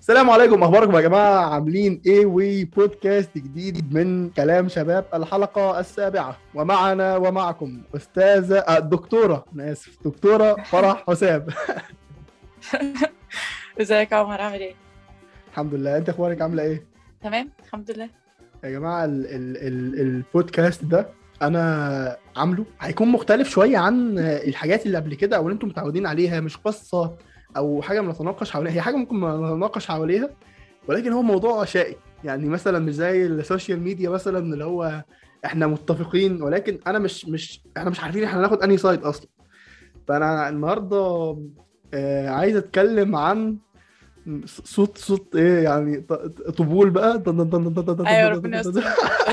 السلام عليكم اخباركم يا جماعه عاملين ايه وبودكاست جديد من كلام شباب الحلقه السابعه ومعنا ومعكم استاذه آه، الدكتوره انا اسف دكتوره فرح حسام ازيك يا عمر عامل ايه؟ الحمد لله انت اخبارك عامله ايه تمام الحمد لله يا جماعه ال ال ال البودكاست ده انا عامله هيكون مختلف شويه عن الحاجات اللي قبل كده او اللي انتم متعودين عليها مش قصه او حاجه بنتناقش حواليها هي حاجه ممكن نتناقش حواليها ولكن هو موضوع شائك يعني مثلا مش زي السوشيال ميديا مثلا اللي هو احنا متفقين ولكن انا مش مش احنا مش عارفين احنا هناخد انهي سايد اصلا فانا النهارده آه عايز اتكلم عن صوت صوت ايه يعني ط- طبول بقى ايوه ربنا يستر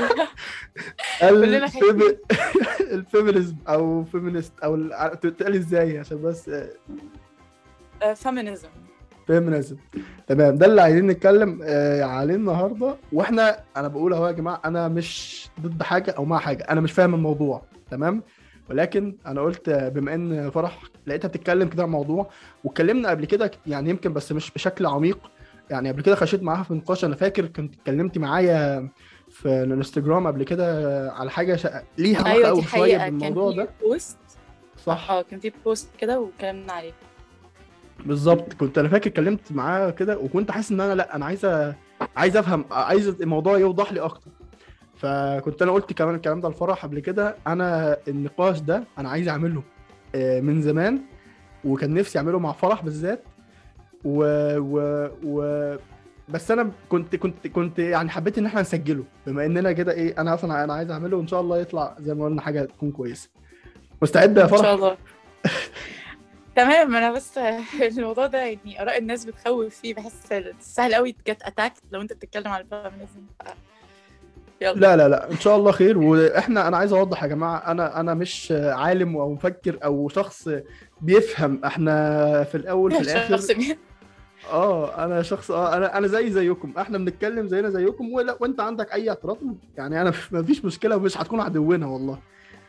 كلنا خايفين. الفيمي- الفيمينيزم او فيمينيست او ال- تتقال ازاي عشان بس فيمينيزم فيمينيزم تمام ده اللي عايزين نتكلم آه عليه النهارده واحنا انا بقول اهو يا جماعه انا مش ضد حاجه او مع حاجه انا مش فاهم الموضوع تمام ولكن انا قلت آه، بما ان فرح لقيتها بتتكلم كده عن الموضوع واتكلمنا قبل كده يعني يمكن بس مش بشكل عميق يعني قبل كده خشيت معاها في نقاش انا فاكر كنت اتكلمتي معايا في الانستجرام قبل كده على حاجه شا... ليها علاقه ايوه قوي دي شويه حقيقه كان بالموضوع في ده بوست صح اه كان في بوست كده واتكلمنا عليه بالظبط كنت انا فاكر اتكلمت معاه كده وكنت حاسس ان انا لا انا عايز أ- عايز افهم عايز الموضوع يوضح لي اكتر فكنت انا قلت كمان الكلام ده لفرح قبل كده انا النقاش ده انا عايز اعمله آه، من زمان وكان نفسي اعمله مع فرح بالذات و, و... و... بس انا كنت كنت كنت يعني حبيت ان احنا نسجله بما اننا كده ايه انا اصلا انا عايز اعمله وان شاء الله يطلع زي ما قلنا حاجه تكون كويسه مستعد يا ان شاء فرح الله تمام انا بس الموضوع ده يعني اراء الناس بتخوف فيه بحس سهل قوي تجت اتاك لو انت بتتكلم على الفيمينيزم يلا لا لا لا ان شاء الله خير واحنا انا عايز اوضح يا جماعه انا انا مش عالم او مفكر او شخص بيفهم احنا في الاول في الاخر شخص مين؟ اه انا شخص اه انا انا زي زيكم احنا بنتكلم زينا زيكم ولا وانت عندك اي اعتراض يعني انا ما فيش مشكله ومش هتكون عدونا والله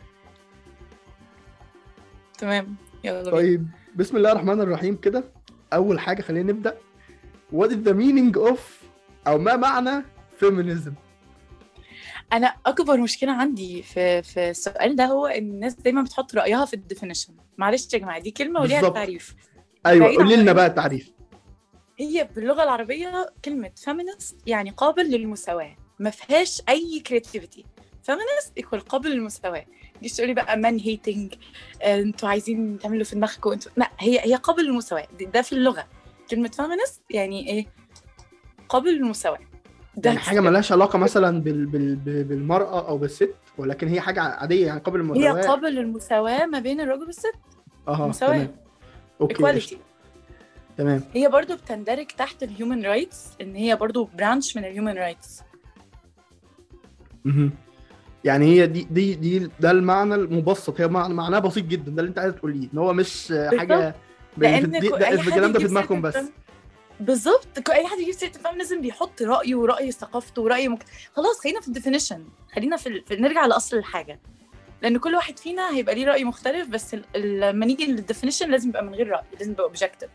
تمام يلا بينا طيب بسم الله الرحمن الرحيم كده اول حاجه خلينا نبدا what is the meaning of او ما معنى feminism انا اكبر مشكله عندي في في السؤال ده هو ان الناس دايما بتحط رايها في الديفينيشن معلش يا جماعه دي كلمه وليها بالظبط. تعريف ايوه بعيد عن قولي لنا رأيي. بقى التعريف هي باللغه العربيه كلمه فيمينست يعني قابل للمساواه ما فيهاش اي كريتيفيتي فيمينست يكون قابل للمساواه دي تقولي بقى مان هيتنج انتوا عايزين تعملوا في دماغكم انتوا لا هي هي قابل للمساواه ده- ده في اللغه كلمه فيمينست يعني ايه قابل للمساواه ده يعني حاجه ملهاش علاقه مثلا بال... بال... بال- بالمراه او بالست ولكن هي حاجه عاديه يعني قبل هي المساواه قابل للمساواه ما بين الراجل والست اه مساواة. تمام اوكي ايكواليتي قشطة. تمام هي برضو بتندرج تحت الهيومن رايتس ان هي برضو برانش من الهيومن رايتس مهم. يعني هي دي دي دي ده المعنى المبسط هي معنى معناه بسيط جدا ده اللي انت عايز تقوليه ان هو مش حاجه لان دي- كو- ده اي حد الكلام ده في يجيب دماغكم سيرة بس الفم- بالظبط كو- اي حد يجيب سيره الفيمينيزم بيحط رايه وراي ثقافته وراي مك... خلاص خلينا في الديفينيشن خلينا في, ال... في نرجع لاصل الحاجه لان كل واحد فينا هيبقى ليه راي مختلف بس ال- ال- لما نيجي للديفينيشن لازم يبقى من غير راي لازم يبقى اوبجكتيف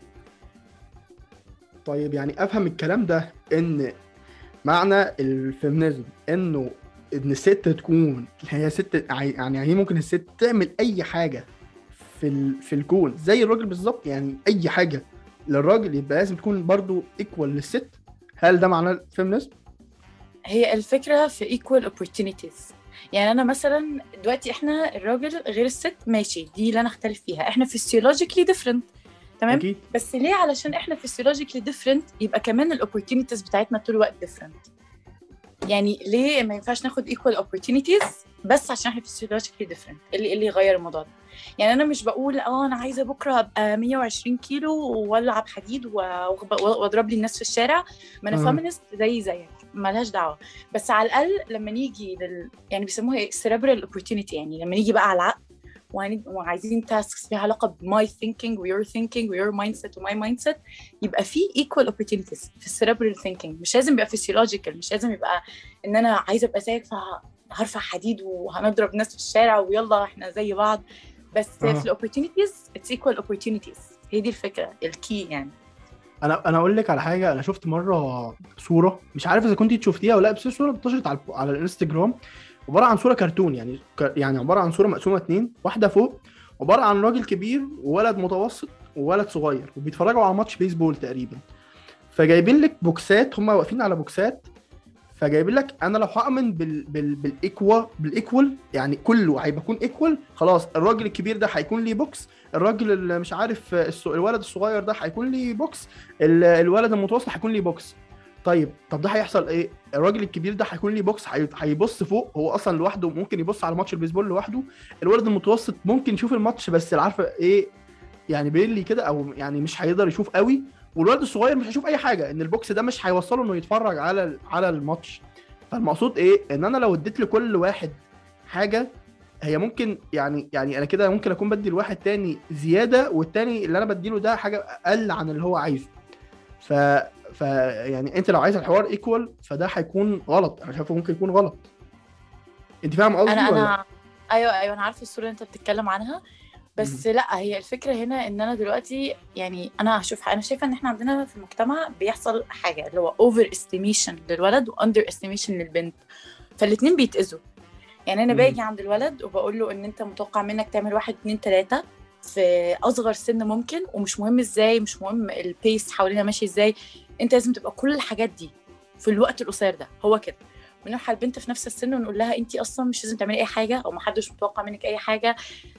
طيب يعني افهم الكلام ده ان معنى الفيمينيزم انه ان الست تكون هي ست عي- يعني هي ممكن الست تعمل اي حاجه في ال... في الكون زي الراجل بالظبط يعني اي حاجه للراجل يبقى لازم تكون برضو ايكوال للست هل ده معناه الفيمينيزم؟ هي الفكره في equal opportunities يعني انا مثلا دلوقتي احنا الراجل غير الست ماشي دي اللي انا اختلف فيها احنا physiologically different تمام اكيد بس ليه علشان احنا physiologically different يبقى كمان الاوبورتونيتيز بتاعتنا طول الوقت different يعني ليه ما ينفعش ناخد equal opportunities بس عشان احنا physiologically different إيه اللي إيه اللي يغير الموضوع ده يعني انا مش بقول اه انا عايزه بكره ابقى 120 كيلو والعب حديد و- وأغب- واضرب لي الناس في الشارع ما انا آه. فيمينست زي زيك ملهاش دعوه بس على الاقل لما نيجي لل... يعني بيسموها ايه cerebral opportunity يعني لما نيجي بقى على العقل وهن- وعايزين تاسكس ليها علاقه بماي ثينكينج ويور ثينكينج ويور مايند سيت وماي مايند سيت يبقى في ايكوال opportunities في السيربرال ثينكينج مش لازم يبقى فيسيولوجيكال مش لازم يبقى ان انا عايزه ابقى زيك فهرفع حديد وهنضرب ناس في الشارع ويلا احنا زي بعض بس آه. في الاوبورتونيتيز اتس ايكوال opportunities هي دي الفكره الكي يعني انا انا اقول لك على حاجه انا شفت مره صوره مش عارف اذا كنت شفتيها ولا لا بس الصوره انتشرت على على الانستجرام عباره عن صوره كرتون يعني ك- يعني عباره عن صوره مقسومه اتنين واحده فوق عباره عن راجل كبير وولد متوسط وولد صغير وبيتفرجوا على ماتش بيسبول تقريبا فجايبين لك بوكسات هم واقفين على بوكسات فجايبين لك انا لو هامن بال بال بالايكوا بالايكوال يعني كله هيبقى يكون ايكوال خلاص الراجل الكبير ده هيكون ليه بوكس الراجل اللي مش عارف الس- الولد الصغير ده هيكون ليه بوكس ال- الولد المتوسط هيكون ليه بوكس طيب طب ده هيحصل ايه الراجل الكبير ده هيكون ليه بوكس هي- هيبص فوق هو اصلا لوحده ممكن يبص على ماتش البيسبول لوحده الولد المتوسط ممكن يشوف الماتش بس عارفه ايه يعني بيلي كده او يعني مش هيقدر يشوف قوي والولد الصغير مش هيشوف اي حاجه ان البوكس ده مش هيوصله انه يتفرج على ال- على الماتش فالمقصود ايه ان انا لو اديت لكل واحد حاجه هي ممكن يعني يعني انا كده ممكن اكون بدي لواحد تاني زياده والتاني اللي انا بديله ده حاجه اقل عن اللي هو عايزه ف ف يعني انت لو عايز الحوار ايكوال فده هيكون غلط انا شايفه ممكن يكون غلط انت فاهم قصدي انا ولا انا ايوه ايوه انا عارفه الصوره اللي انت بتتكلم عنها بس لا هي الفكره هنا ان انا دلوقتي يعني انا هشوف انا شايفه ان احنا عندنا في المجتمع بيحصل حاجه اللي هو اوفر استيميشن للولد واندر استيميشن للبنت فالاتنين بيتاذوا يعني انا مم. باجي عند الولد وبقول له ان انت متوقع منك تعمل واحد اتنين تلاته في اصغر سن ممكن ومش مهم ازاي مش مهم البيس حوالينا ماشي ازاي انت لازم تبقى كل الحاجات دي في الوقت القصير ده هو كده ونروح على البنت في نفس السن ونقول لها انت اصلا مش لازم تعملي اي حاجه او محدش متوقع منك اي حاجه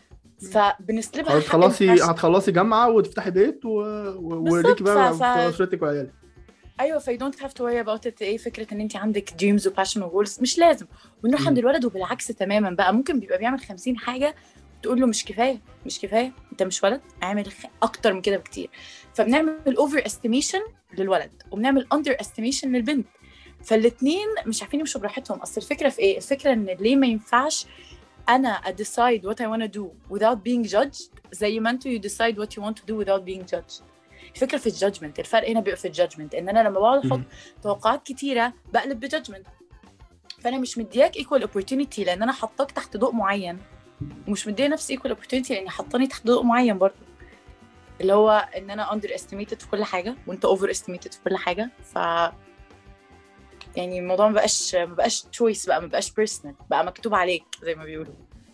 فبنسلبها حق هتخلصي الفشل. هتخلصي جامعه وتفتحي بيت و... و... بالظبط، وليكي بقى ف- في اسرتك وعيالك ايوه ف you don't have to worry about it ايه فكره ان انت عندك dreams و passion و goals مش لازم ونروح مم. عند الولد وبالعكس تماما بقى ممكن بيبقى بيعمل 50 حاجه تقول له مش كفايه مش كفايه انت مش ولد اعمل خ- اكتر من كده بكتير فبنعمل اوفر استيميشن للولد وبنعمل اندر استيميشن للبنت فالاثنين مش عارفين يمشوا براحتهم اصل الفكره في ايه الفكره ان ليه ما ينفعش انا I decide what I want to do without being judged زي ما انتوا you decide what you want to do without being judged الفكره في الجادجمنت الفرق هنا بيبقى في الجادجمنت ان انا لما بقعد احط مم. توقعات كتيره بقلب بجادجمنت فانا مش مدياك ايكوال اوبورتونيتي لان انا حطاك تحت ضوء معين ومش مديه نفسي ايكوال اوبورتونيتي لاني حطاني تحت ضوء معين برضه اللي هو ان انا اندر استيميتد في كل حاجه وانت اوفر استيميتد في كل حاجه ف يعني الموضوع ما بقاش ما بقاش تشويس بقى ما بقاش بيرسونال بقى مكتوب عليك زي ما بيقولوا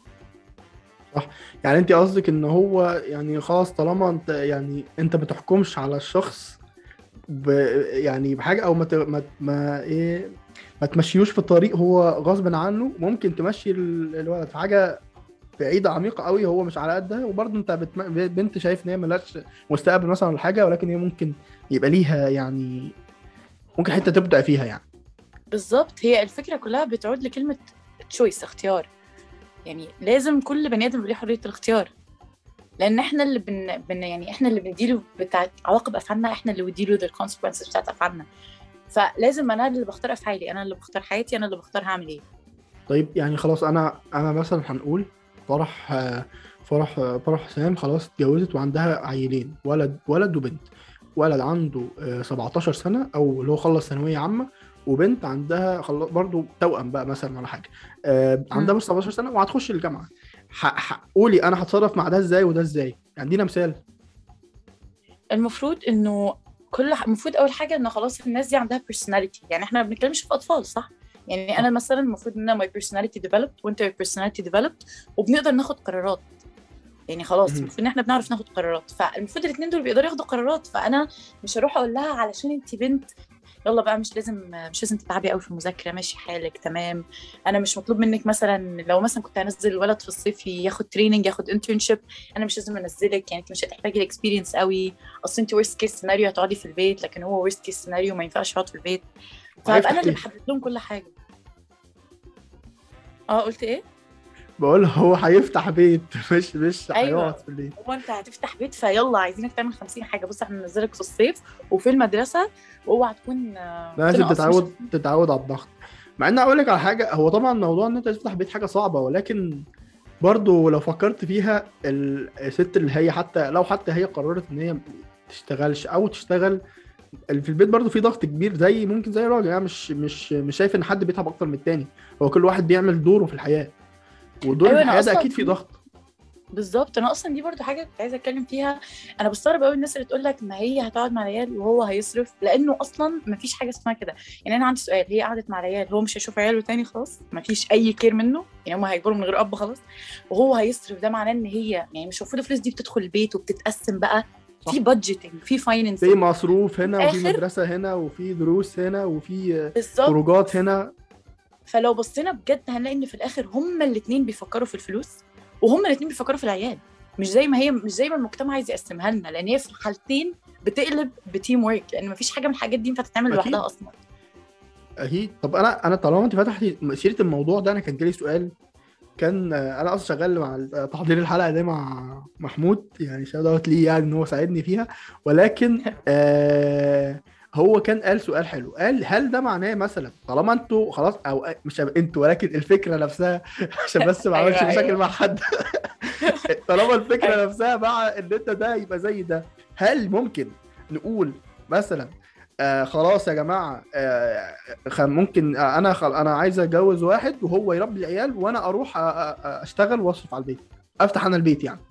يعني انت قصدك ان هو يعني خلاص طالما انت يعني انت ما تحكمش على الشخص ب يعني بحاجه او ما ت- ما, ما ايه ما تمشيوش في الطريق هو غصب عنه ممكن تمشي ال- الولد في حاجه بعيده عميقه قوي هو مش على قدها وبرضه انت بتم... بنت شايف ان هي ملهاش مستقبل مثلا ولا حاجه ولكن هي ممكن يبقى ليها يعني ممكن حته تبدع فيها يعني بالظبط هي الفكره كلها بتعود لكلمه تشويس اختيار يعني لازم كل بني ادم يبقى ليه حريه الاختيار لان احنا اللي بن... بن يعني احنا اللي بنديله بتاع عواقب افعالنا احنا اللي بنديله الكونسيكونسز بتاعت افعالنا فلازم انا اللي بختار افعالي انا اللي بختار حياتي انا اللي بختار هعمل ايه طيب يعني خلاص انا انا مثلا هنقول فرح آه، فرح آه، فرح حسام خلاص اتجوزت وعندها عيلين ولد ولد وبنت ولد عنده آه، 17 سنه او اللي هو خلص ثانويه عامه وبنت عندها خل... برضو توأم بقى مثلا ولا حاجه آه، عندها مم. بس 17 سنه وهتخش الجامعه ح... ح... قولي انا هتصرف مع ده ازاي وده ازاي يعني ادينا مثال المفروض انه كل ح- المفروض اول حاجه ان خلاص الناس دي عندها personality يعني احنا ما بنتكلمش في اطفال صح يعني انا مثلا المفروض ان انا my personality developed وانت your personality developed وبنقدر ناخد قرارات يعني خلاص مهم. المفروض ان احنا بنعرف ناخد قرارات فالمفروض الاثنين دول بيقدروا ياخدوا قرارات فانا مش هروح اقول لها علشان انت بنت يلا بقى مش لازم مش لازم تتعبي قوي في المذاكره ماشي حالك تمام انا مش مطلوب منك مثلا لو مثلا كنت هنزل الولد في الصيف ياخد تريننج ياخد انترنشيب انا مش لازم انزلك يعني انت مش هتحتاجي الاكسبيرينس قوي اصل انت ورست كيس سيناريو هتقعدي في البيت لكن هو ورست كيس سيناريو ما ينفعش يقعد في البيت فهبقى هيفتح انا اللي إيه؟ بحدد لهم كل حاجه اه قلت ايه بقول هو هيفتح بيت مش مش أيوة. هيقعد في البيت هو انت هتفتح بيت فيلا عايزينك تعمل 50 حاجه بص احنا هننزلك في الصيف وفي المدرسه واوعى تكون آه، لازم تنقص، مش- تتعود تتعود على الضغط مع ان اقول لك على حاجه هو طبعا موضوع ان انت تفتح بيت حاجه صعبه ولكن برضو لو فكرت فيها ال- الست اللي هي حتى لو حتى هي قررت ان هي تشتغلش او تشتغل اللي في البيت برضو في ضغط كبير زي ممكن زي الراجل يعني مش مش مش شايف ان حد بيتعب اكتر من التاني هو كل واحد بيعمل دوره في الحياه ودور أيوة، في أنا الحياه ده أصلاً- اكيد في ضغط بالظبط انا اصلا دي برضو حاجه كنت عايزه اتكلم فيها انا بستغرب قوي الناس اللي تقول لك ما هي هتقعد مع العيال وهو هيصرف لانه اصلا ما فيش حاجه اسمها كده يعني انا عندي سؤال هي قعدت مع العيال هو مش هيشوف عياله تاني خلاص ما فيش اي كير منه يعني هم هيكبروا من غير اب خلاص وهو هيصرف ده معناه ان هي يعني مش المفروض الفلوس دي بتدخل البيت وبتتقسم بقى صح. في بادجيتنج في في فاينانسنج مصروف هنا وفي الآخر- مدرسه هنا وفي دروس هنا وفي بالظبط خروجات هنا فلو بصينا بجد هنلاقي ان في الاخر هما الاثنين بيفكروا في الفلوس وهما الاثنين بيفكروا في العيال مش زي ما هي مش زي ما المجتمع عايز يقسمها لنا لان هي في الحالتين بتقلب بتيم ورك لان مفيش حاجه من الحاجات دي ينفع تتعمل أكيد. لوحدها اصلا اكيد طب انا انا طالما انت فتحتي سيره الموضوع ده انا كان جالي سؤال كان آه، انا اصلا شغال مع ال- تحضير الحلقه دي مع محمود يعني شاوت اوت ليه يعني ان هو ساعدني فيها ولكن آه هو كان قال سؤال حلو قال هل ده معناه مثلا طالما انتوا خلاص او مش انتوا ولكن الفكره نفسها عشان بس ما اعملش أيوة، مشاكل أيوة. مع حد طالما الفكره أيوة. نفسها مع ان انت ده يبقى زي ده هل ممكن نقول مثلا آه خلاص يا جماعه آه خ- ممكن آه انا خل... انا عايز اتجوز واحد وهو يربي العيال وانا اروح أ- أ- أ- اشتغل واصرف على البيت افتح انا البيت يعني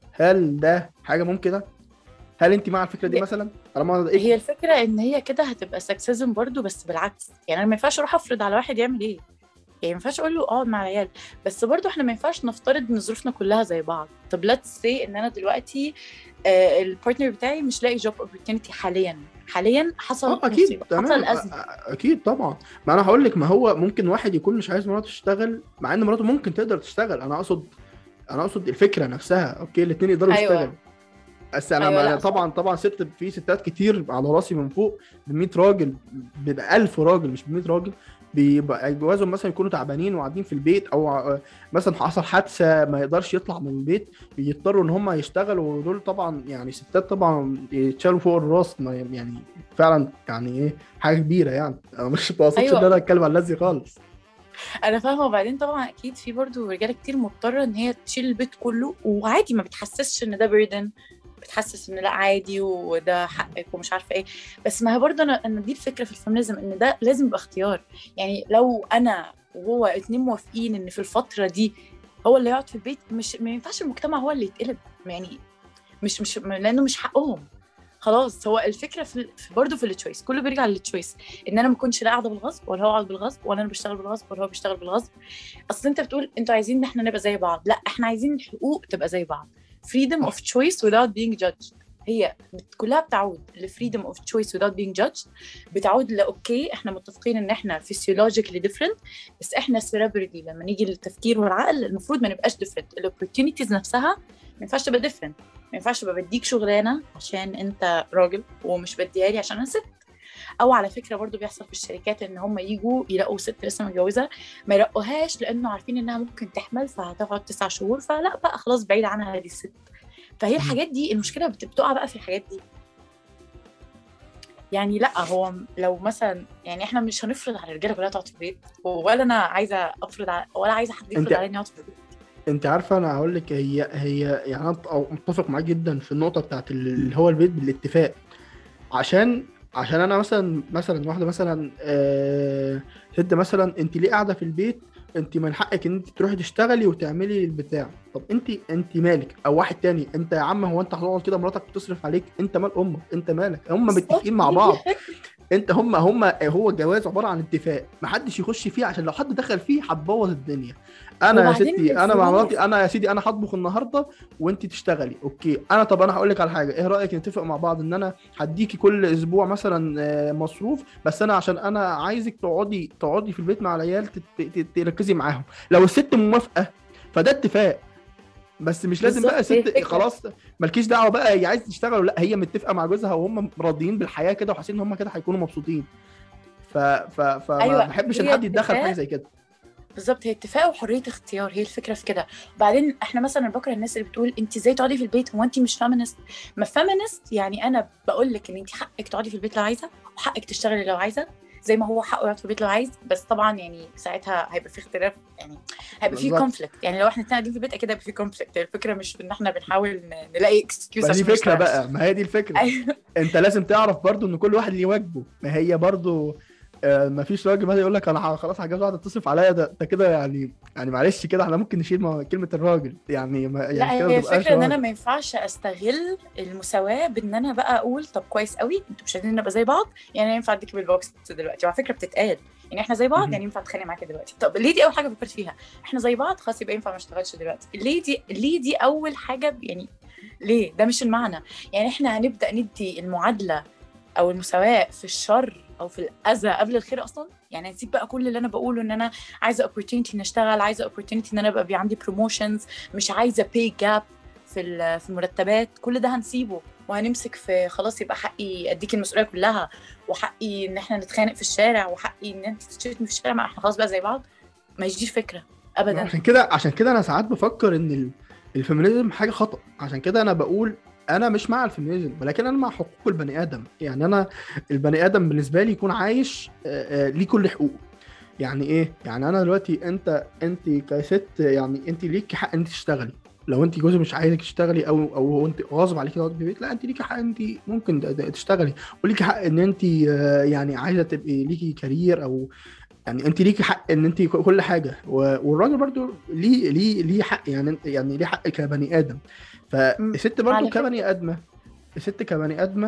هل ده حاجه ممكنه هل انت مع الفكره دي هي- مثلا طالما إيه؟ هي الفكره ان هي كده هتبقى سكسزم برضو بس بالعكس يعني انا ما ينفعش اروح افرض على واحد يعمل ايه يعني ما ينفعش اقول له اقعد مع العيال بس برضو احنا ما ينفعش نفترض ان ظروفنا كلها زي بعض طب ليتس سي ان انا دلوقتي آه البارتنر بتاعي مش لاقي جوب اوبورتونيتي حاليا حاليا حصل اه اكيد مصيبة، تمام حصل ازمه أ- أ- اكيد طبعا ما انا هقول لك ما هو ممكن واحد يكون مش عايز مراته تشتغل مع ان مراته ممكن تقدر تشتغل انا اقصد انا اقصد الفكره نفسها اوكي الاثنين يقدروا أيوة. يشتغلوا بس انا أيوة، أيوة لا، طبعا طبعا ست في ستات كتير على راسي من فوق ب 100 راجل بيبقى 1000 راجل مش ب 100 راجل بيبقى جوازهم مثلا يكونوا تعبانين وقاعدين في البيت او ع- مثلا حصل حادثه ما يقدرش يطلع من البيت بيضطروا ان هم يشتغلوا ودول طبعا يعني ستات طبعا يتشالوا فوق الراس ما يعني فعلا يعني ايه حاجه كبيره يعني انا مش بقصدش أيوة. ان انا اتكلم على الناس دي خالص انا فاهمه وبعدين طبعا اكيد في برضو رجاله كتير مضطره ان هي تشيل البيت كله وعادي ما بتحسسش ان ده بيردن بتحسس ان لا عادي وده حقك ومش عارفه ايه بس ما هي برضه انا انا دي الفكره في الفيمينيزم ان ده لازم يبقى اختيار يعني لو انا وهو اتنين موافقين ان في الفتره دي هو اللي يقعد في البيت مش ما ينفعش المجتمع هو اللي يتقلب يعني مش مش لانه مش حقهم خلاص هو الفكره في في- برضه في التشويس كله بيرجع للتشويس ان انا ما اكونش لا قاعده بالغصب ولا هو قاعد بالغصب ولا انا بشتغل بالغصب ولا هو بيشتغل بالغصب اصل انت بتقول انتوا عايزين ان احنا نبقى زي بعض لا احنا عايزين الحقوق تبقى زي بعض freedom of choice without being judged هي بت- كلها بتعود لفريدم اوف تشويس without being judged بتعود لاوكي احنا متفقين ان احنا physiologically different بس احنا cerebrally لما نيجي للتفكير والعقل المفروض ما نبقاش different الاوبورتونيتيز نفسها ما ينفعش تبقى different ما ينفعش ابقى بديك شغلانه عشان انت راجل ومش بديها لي عشان انا ست او على فكره برضو بيحصل في الشركات ان هم يجوا يلاقوا ست لسه متجوزه ما يلاقوهاش لانه عارفين انها ممكن تحمل فهتقعد تسع شهور فلا بقى خلاص بعيد عنها دي الست فهي الحاجات دي المشكله بت- بتقع بقى في الحاجات دي يعني لا هو لو مثلا يعني احنا مش هنفرض على الرجاله كلها تقعد في البيت ولا انا عايزه افرض على ولا عايزه حد يفرض انت- عليا اني اقعد في البيت انت عارفه انا هقول لك هي هي يعني انا أو متفق معاك جدا في النقطه بتاعت اللي هو البيت بالاتفاق عشان عشان انا مثلا مثلا واحده مثلا آه ست مثلا انت ليه قاعده في البيت انت من حقك ان انت تروحي تشتغلي وتعملي البتاع طب انت انت مالك او واحد تاني انت يا عم هو انت هتقعد كده مراتك بتصرف عليك انت مال امك انت مالك هم متفقين مع بعض انت هم هم هو الجواز عباره عن اتفاق محدش يخش فيه عشان لو حد دخل فيه هتبوظ الدنيا انا يا وبعدين ستي انا مع الظروف. مراتي انا يا سيدي انا هطبخ النهارده وانت تشتغلي اوكي انا طب انا هقول لك على حاجه ايه رايك نتفق مع بعض ان انا هديكي كل اسبوع مثلا آه، مصروف بس انا عشان انا عايزك تقعدي تقعدي في البيت مع العيال تت- تت- تركزي معاهم لو الست موافقه فده اتفاق بس مش لازم بقى بالظبط، هي ست الفكرة. خلاص مالكيش دعوه بقى هي عايزه تشتغل ولا لا هي متفقه مع جوزها وهم راضيين بالحياه كده وحاسين ان هم كده هيكونوا مبسوطين ف ف فما أيوة، بحبش ان هي حد يتدخل في حاجه اتفاق. زي كده بالظبط هي اتفاق وحريه اختيار هي الفكره في كده وبعدين احنا مثلا بكره الناس اللي بتقول انت ازاي تقعدي في البيت هو انت مش فيمينست ما فيمينست يعني انا بقول لك ان انت حقك تقعدي في البيت لو عايزه وحقك تشتغلي لو عايزه زي ما هو حقه يقعد في البيت لو عايز بس طبعا يعني ساعتها هيبقى في اختلاف يعني هيبقى في بالظبط. كونفليكت يعني لو احنا اتنين قاعدين في البيت اكيد هيبقى في كونفليكت الفكره مش في ان احنا بنحاول ن- نلاقي اكسكيوز ما دي فكره بقى ما هي دي الفكره ايوه انت لازم تعرف برضو ان كل واحد ليه واجبه ما هي برضو آه، مفيش راجل مثلا يقول لك انا ه- خلاص هتجوز واحده تصرف عليا ده ده كده يعني يعني معلش كده احنا ممكن نشيل مع كلمه الراجل يعني ما لا يعني كده هي ما تبقاش الفكره ان انا راجل. ما ينفعش استغل المساواه بان انا بقى اقول طب كويس قوي انتوا مش عايزين نبقى زي بعض يعني أنا ينفع اديك بالبوكس دلوقتي وعلى فكره بتتقال يعني احنا زي بعض مهم. يعني ينفع اتخانق معاك دلوقتي طب ليه دي اول حاجه فكرت فيها احنا زي بعض خلاص يبقى ينفع ما اشتغلش دلوقتي ليه دي ليه دي اول حاجه ب- يعني ليه ده مش المعنى يعني احنا هنبدا ندي المعادله او المساواه في الشر او في الاذى قبل الخير اصلا يعني نسيب بقى كل اللي انا بقوله ان انا عايزه opportunity ان اشتغل عايزه opportunity ان انا ابقى بي عندي promotions مش عايزه pay gap في ال- في المرتبات كل ده هنسيبه وهنمسك في خلاص يبقى حقي اديك المسؤوليه كلها وحقي ان احنا نتخانق في الشارع وحقي ان انت تشتمي في الشارع ما احنا خلاص بقى زي بعض ما يجيش فكره ابدا عشان كده عشان كده انا ساعات بفكر ان ال- الفيمينيزم حاجه خطا عشان كده انا بقول انا مش مع الفيمينيزم ولكن انا مع حقوق البني ادم يعني انا البني ادم بالنسبه لي يكون عايش آه، آه، ليه كل حقوقه يعني ايه يعني انا دلوقتي انت انت كست يعني انت ليك حق انت تشتغلي لو انت جوزك مش عايزك تشتغلي او او هو انت غصب عليك تقعدي في البيت لا انت ليكي حق انت ممكن ت- ت- تشتغلي وليكي حق ان انت آه، يعني عايزه تبقي ليكي كارير او يعني انت ليكي حق ان انت كل حاجه و- والراجل برضو ليه ليه ليه حق يعني يعني ليه حق كبني ادم فالست برضو على فكرة. كبني ادمه الست كبني ادمه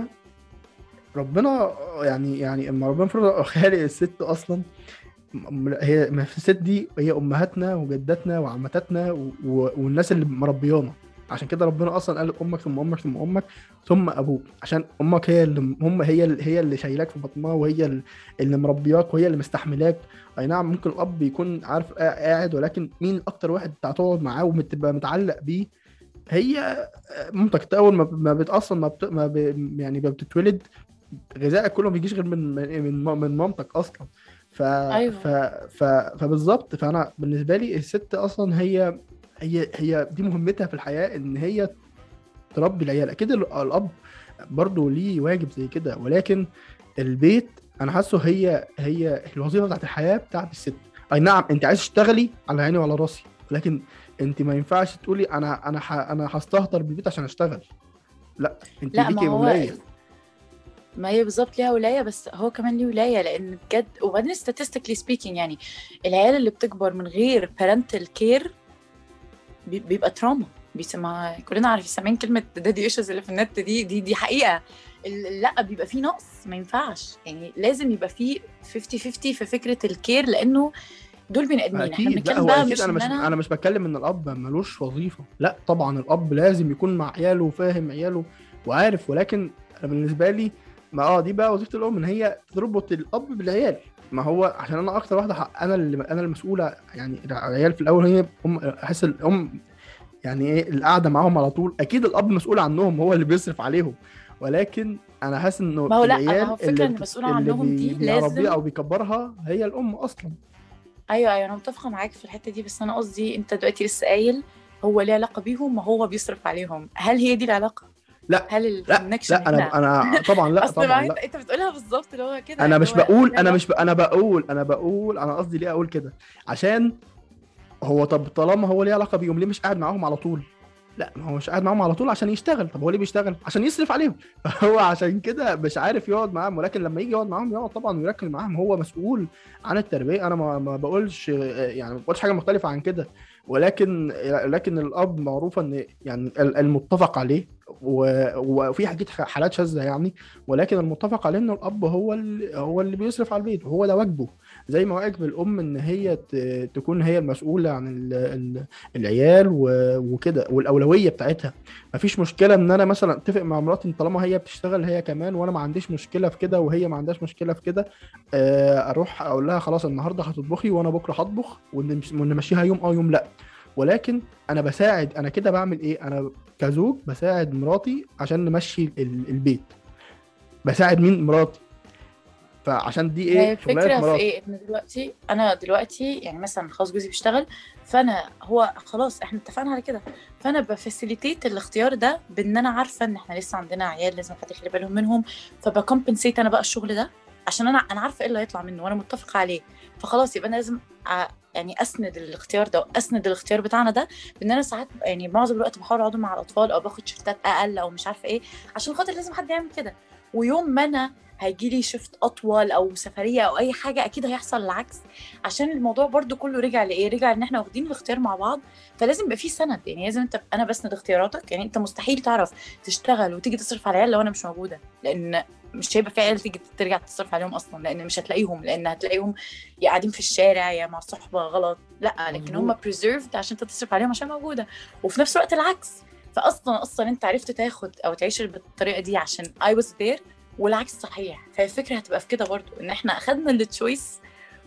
ربنا يعني يعني اما ربنا فرض خالق الست اصلا م- هي ما في الست دي هي امهاتنا وجداتنا وعماتاتنا و- و- والناس اللي مربيانا عشان كده ربنا اصلا قال امك ثم امك ثم امك ثم ابوك عشان امك هي اللي هم هي اللي هي اللي شايلاك في بطنها وهي اللي- اللي مربياك وهي اللي مستحملاك اي نعم ممكن الاب يكون عارف قا- قاعد ولكن مين اكتر واحد هتقعد معاه وتبقى متعلق بيه هي مامتك أنت اول ما ما بت اصلا ما, بت... ما ب... يعني ما بتتولد غذائك كله ما بيجيش غير من من من, من مامتك اصلا ف... أيوة. ف... ف... فبالظبط فانا بالنسبه لي الست اصلا هي هي هي دي مهمتها في الحياه ان هي تربي العيال اكيد ال- الاب برضه ليه واجب زي كده ولكن البيت انا حاسه هي هي الوظيفه بتاعت الحياه بتاعت الست اي نعم انت عايز تشتغلي على عيني وعلى راسي لكن انت ما ينفعش تقولي انا انا ح... انا هستهتر بالبيت عشان اشتغل لا انت لا ما ليكي هو ولايه ما هي بالظبط ليها ولايه بس هو كمان ليه ولايه لان بجد وبعدين statistically speaking يعني العيال اللي بتكبر من غير parental care بي- بيبقى تراما بيسمع كلنا عارفين سامعين كلمه دادي ايشوز اللي في النت دي دي دي حقيقه ال- لا بيبقى فيه نقص ما ينفعش يعني لازم يبقى فيه 50 50 في فكره الكير لانه دول بني ادمين احنا اكيد لا بنتكلم هو بقى اكيد مش انا ان مش انا انا مش بتكلم ان الاب ملوش وظيفه لا طبعا الاب لازم يكون مع عياله وفاهم عياله وعارف ولكن انا بالنسبه لي ما اه دي بقى وظيفه الام ان هي تربط الاب بالعيال ما هو عشان انا اكتر واحده ح- انا اللي انا المسؤوله يعني العيال في الاول هي ام احس الام يعني ايه القعده معاهم على طول اكيد الاب مسؤول عنهم هو اللي بيصرف عليهم ولكن انا حاسس انه ما هو لا، ما العيال هو الفكرة اللي إن بت- مسؤولة اللي عنهم دي بيربيها لازم- او بيكبرها هي الام اصلا ايوه ايوه انا متفقه معاك في الحته دي بس انا قصدي انت دلوقتي لسه قايل هو ليه علاقه بيهم وهو بيصرف عليهم هل هي دي العلاقه لا هل لا الكونكشن لا انا انا طبعا لا اصل طبعا ما لا انت انت بتقولها بالظبط اللي هو كده انا اللي مش هو بقول ليه انا مش ب... علاقة. انا بقول انا بقول انا قصدي ليه اقول كده عشان هو طب طالما هو ليه علاقه بيهم ليه مش قاعد معاهم على طول لا ما هو مش قاعد معاهم على طول عشان يشتغل طب هو ليه بيشتغل عشان يصرف عليهم فهو عشان كده مش عارف يقعد معاهم ولكن لما يجي يقعد معاهم يقعد طبعا ويركز معاهم هو مسؤول عن التربيه انا ما, ما بقولش يعني ما بقولش حاجه مختلفه عن كده ولكن لكن الاب معروف ان يعني المتفق عليه و- وفي حاجات حالات شاذه يعني ولكن المتفق عليه ان الاب هو اللي هو اللي بيصرف على البيت وهو ده واجبه زي ما واجب الام ان هي ت- تكون هي المسؤوله عن ال- ال- العيال و- وكده والاولويه بتاعتها مفيش مشكله ان انا مثلا اتفق مع مراتي ان طالما هي بتشتغل هي كمان وانا ما عنديش مشكله في كده وهي ما عندهاش مشكله في كده آه، اروح اقول لها خلاص النهارده هتطبخي وانا بكره هطبخ ونمش- ونمشيها يوم اه يوم لا ولكن انا بساعد انا كده بعمل ايه انا كزوج بساعد مراتي عشان نمشي ال- البيت بساعد مين مراتي فعشان دي هي ايه شغلانه الفكرة في مراتي ايه ان دلوقتي انا دلوقتي يعني مثلا خلاص جوزي بيشتغل فانا هو خلاص احنا اتفقنا على كده فانا بفاسيليتيت الاختيار ده بان انا عارفه ان احنا لسه عندنا عيال لازم حد يخلي بالهم منهم فبكمبنسيت انا بقى الشغل ده عشان انا انا عارفه ايه اللي هيطلع منه وانا متفقه عليه فخلاص يبقى انا لازم أ- يعني اسند الاختيار ده واسند الاختيار بتاعنا ده بان انا ساعات يعني معظم الوقت بحاول اقعد مع الاطفال او باخد شفتات اقل او مش عارفه ايه عشان خاطر لازم حد يعمل كده ويوم ما انا هيجي لي شفت اطول او سفريه او اي حاجه اكيد هيحصل العكس عشان الموضوع برضو كله رجع لايه رجع ان احنا واخدين الاختيار مع بعض فلازم يبقى في سند يعني لازم انت انا بسند اختياراتك يعني انت مستحيل تعرف تشتغل وتيجي تصرف على العيال لو انا مش موجوده لان مش هيبقى في عيال تيجي ترجع تصرف عليهم اصلا لان مش هتلاقيهم لان هتلاقيهم يا قاعدين في الشارع يا مع صحبه غلط لا لكن هم مظبوط بريزيرفد عشان انت تصرف عليهم عشان موجوده وفي نفس الوقت العكس فاصلا اصلا انت عرفت تاخد او تعيش بالطريقه دي عشان I was there والعكس صحيح فالفكره هتبقى في كده برضو ان احنا اخدنا التشويس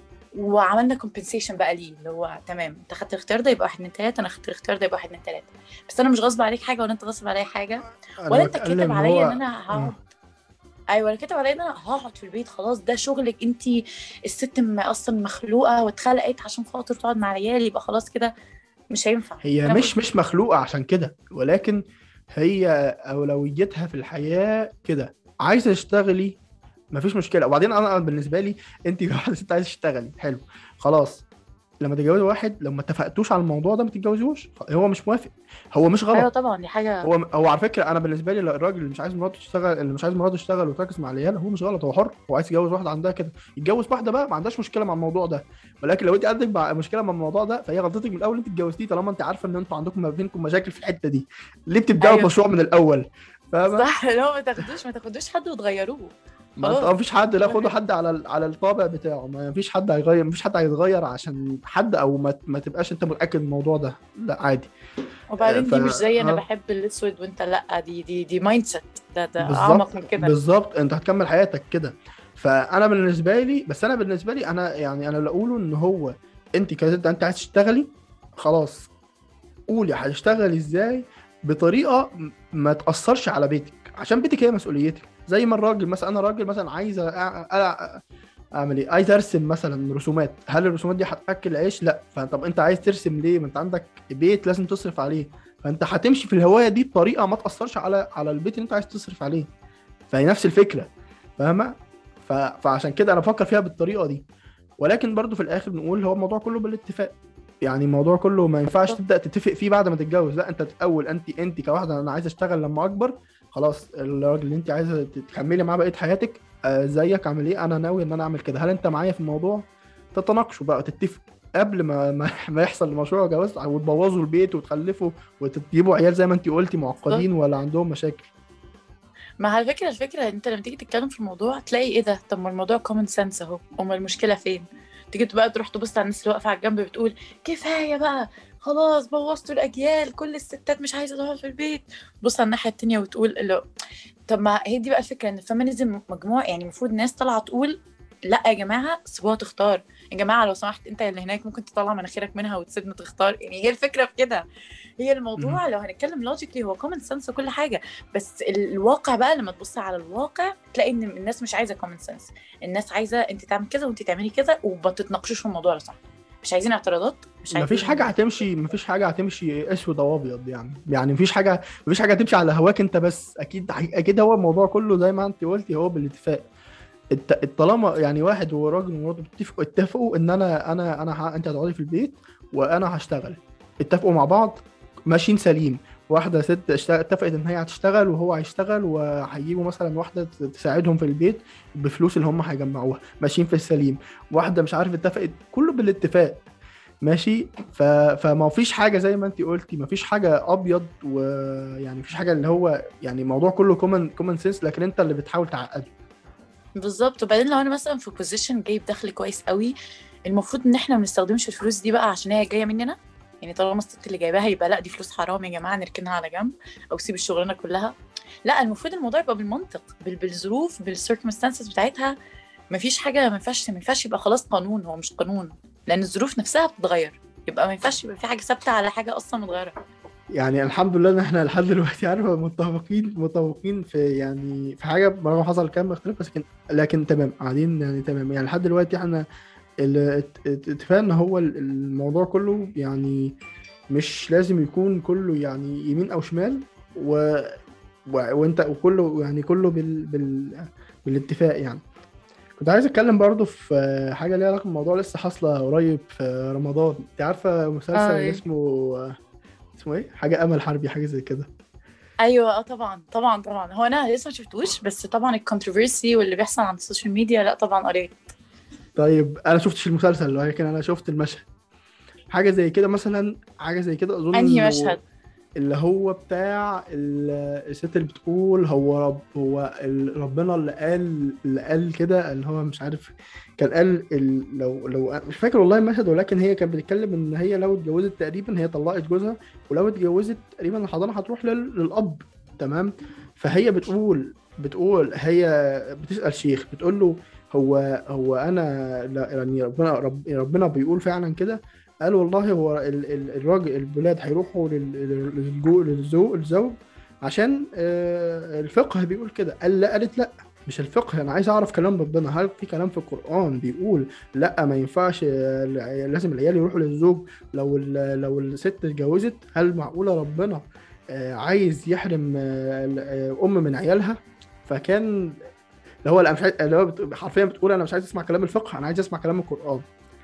وعملنا كومبنسيشن بقى ليه اللي هو تمام انت خدت الاختيار ده يبقى واحد اتنين تلاته انا خدت الاختيار ده يبقى واحد اتنين تلاته بس انا مش غصب عليك حاجه ولا انت غصب عليا حاجه انا ولا انت كاتب بتكلم عليا ان هو انا هقعد مم. ايوه ولا كاتب عليا ان انا هقعد في البيت خلاص ده شغلك انت الست م- اصلا مخلوقه واتخلقت عشان خاطر تقعد مع العيال يبقى خلاص كده مش هينفع هي انا مش بقول مش مخلوقة عشان كده ولكن هي أولويتها في الحياة كده عايزة تشتغلي مفيش مشكلة وبعدين أنا أنا بالنسبة لي أنت واحدة ست عايزة تشتغلي حلو خلاص لما تتجوزي واحد لو ما اتفقتوش على الموضوع ده ما تتجوزوش هو مش موافق هو مش ايوه غلط طبعا دي حاجه هو هو على فكره انا بالنسبه لي الراجل اللي مش عايز مراته تشتغل اللي مش عايز مراته تشتغل وتركز مع العيال هو مش غلط هو حر هو عايز يتجوز واحده عندها كده يتجوز واحده بقى ما عندهاش مشكله مع الموضوع ده ولكن لو انت عندك مع- مشكله مع الموضوع ده فهي غلطتك من الاول انت اتجوزتيه طالما انت عارفه ان انتوا عندكم ما بينكم مشاكل في الحته دي ليه بتبداوا ايوه المشروع من الاول فاهمه صح لو ما تاخدوش ما تاخدوش حد وتغيروه ما انت- خلاص ما فيش حد لا خدوا واحد حد على ال- على الطابع بتاعه ما فيش حد هيغير ما فيش حد هيتغير عشان حد او ما, ما تبقاش انت متاكد من الموضوع ده لا عادي آه، وبعدين ف دي مش زي انا ها بحب الاسود وانت لا دي دي دي مايند سيت ده ده بالظبط اعمق من كده بالظبط انت هتكمل حياتك كده فانا بالنسبه لي بس انا بالنسبه لي انا يعني انا اللي اقوله ان هو انت كده انت عايز تشتغلي خلاص قولي هتشتغلي ازاي بطريقه م- ما تاثرش على بيتك عشان بيتك هي مسؤوليتك زي ما الراجل مثلا انا راجل مثلا عايز أ- أ- أ- اعمل ايه عايز ارسم مثلا رسومات هل الرسومات دي هتاكل عيش لا فطب انت عايز ترسم ليه ما انت عندك بيت لازم تصرف عليه فانت هتمشي في الهوايه دي بطريقه ما تاثرش على على البيت اللي انت عايز تصرف عليه فهي نفس الفكره فاهمه ف... فعشان كده انا بفكر فيها بالطريقه دي ولكن برضو في الاخر بنقول هو الموضوع كله بالاتفاق يعني الموضوع كله ما ينفعش بالظبط تبدا تتفق فيه بعد ما تتجوز لا انت الاول انت انت كواحده انا عايزه اشتغل لما اكبر خلاص الراجل اللي انت عايزه تكملي معاه بقيه حياتك آه زيك اعمل ايه انا ناوي ان انا اعمل كده هل انت معايا في الموضوع تتناقشوا بقى تتفقوا قبل ما ما, ما يحصل مشروع جواز وتبوظوا البيت وتخلفوا وتجيبوا عيال زي ما انت قلتي بالظبط معقدين ولا عندهم مشاكل ما على فكرة الفكرة انت لما تيجي تتكلم في الموضوع تلاقي ايه ده طب ما الموضوع كومن سنس اهو امال المشكلة فين تيجي بقى تروح تبص على الناس اللي واقفة على الجنب بتقول كفاية بقى خلاص بوظتوا الأجيال كل الستات مش عايزة تقعد في البيت تبص على الناحية التانية وتقول اللي طب ما هي دي بقى الفكرة ان الفيمينيزم مجموع يعني المفروض ناس طالعة تقول لا يا جماعة سيبوها تختار يا جماعة لو سمحت انت اللي هناك ممكن تطلع مناخيرك منها وتسيبنا تختار يعني هي الفكرة في كده هي مهم. الموضوع لو هنتكلم لوجيكلي هو كومن سنس وكل حاجة بس ال- الواقع بقى لما تبص على الواقع تلاقي ان الناس مش عايزه كومن سنس الناس عايزه انت تعمل كذا وانت تعملي كذا وما تتناقشوش في الموضوع لو صح مش عايزين اعتراضات مش مفيش عايزين حاجة هتمشي مفيش حاجة هتمشي اسود او ابيض يعني يعني مفيش حاجة مفيش حاجة هتمشي على هواك انت بس اكيد اكيد هو الموضوع كله زي ما انت قلتي هو بالاتفاق الت- طالما يعني واحد وراجل ومراته اتفقوا اتفقوا ان انا انا انا ه... انت هتقعدي في البيت وانا هشتغل اتفقوا مع بعض ماشيين سليم واحدة ست اشت- اتفقت ان هي هتشتغل وهو هيشتغل وهيجيبوا مثلا واحدة ت- تساعدهم في البيت بفلوس اللي هم هيجمعوها ماشيين في السليم واحدة مش عارف اتفقت كله بالاتفاق ماشي ف... فما فيش حاجه زي ما انت قلتي ما فيش حاجه ابيض ويعني مفيش حاجه اللي هو يعني الموضوع كله كومن كومن سنس لكن انت اللي بتحاول تعقده بالظبط وبعدين لو انا مثلا في بوزيشن جايب دخل كويس قوي المفروض ان احنا ما نستخدمش الفلوس دي بقى عشان هي جايه مننا يعني طالما الست اللي جايباها يبقى لا دي فلوس حرام يا جماعه نركنها على جنب او سيب الشغلانه كلها لا المفروض الموضوع يبقى بالمنطق بال- بالظروف بالسيركمستانسز بتاعتها مفيش حاجه ما ينفعش ما ينفعش يبقى خلاص قانون هو مش قانون لان الظروف نفسها بتتغير يبقى ما ينفعش يبقى في حاجه ثابته على حاجه اصلا متغيره يعني الحمد لله ان احنا لحد دلوقتي عارفه متفقين متفقين في يعني في حاجه برغم حصل كام اختلاف بس لكن لكن تمام قاعدين يعني تمام يعني لحد دلوقتي احنا الاتفاق ان هو ال- الموضوع كله يعني مش لازم يكون كله يعني يمين او شمال و و- وانت وكله يعني كله بال... بال... بالاتفاق يعني كنت عايز اتكلم برضو في حاجه ليها علاقه بالموضوع لسه حاصله قريب في رمضان انت عارفه مسلسل اه اللي ايه اسمه اسمه ايه حاجه امل حربي حاجه زي كده ايوه اه طبعا طبعا طبعا هو انا لسه ما شفتوش بس طبعا الكونتروفرسي واللي بيحصل على السوشيال ميديا لا طبعا قريت طيب انا شفتش المسلسل ولكن انا شفت المشهد حاجه زي كده مثلا حاجه زي كده اظن انهي إنه مشهد اللي هو بتاع ال- الست اللي بتقول هو رب هو ال- ربنا اللي قال اللي قال كده اللي هو مش عارف كان قال ال- لو لو مش فاكر والله المشهد ولكن هي كانت بتتكلم ان هي لو اتجوزت تقريبا هي طلقت جوزها ولو اتجوزت تقريبا الحضانه هتروح لل- للاب تمام فهي بتقول بتقول هي بتسأل شيخ بتقول له هو هو انا لا يعني ربنا رب ربنا بيقول فعلا كده قال والله هو ال- ال- الراجل الولاد هيروحوا لل- لل- للجو للزوج الزوج عشان آه، الفقه بيقول كده قال لا قالت لا مش الفقه انا عايز اعرف كلام ربنا هل في كلام في القرآن بيقول لا ما ينفعش آه، الع- لازم العيال يروحوا للزوج لو ال- لو الست اتجوزت هل معقولة ربنا آه، عايز يحرم آه، ال- آه، ام من عيالها فكان اللي هو لا مش عايز اللي هو بت- حرفيا بتقول انا مش عايز اسمع كلام الفقه انا عايز اسمع كلام القرآن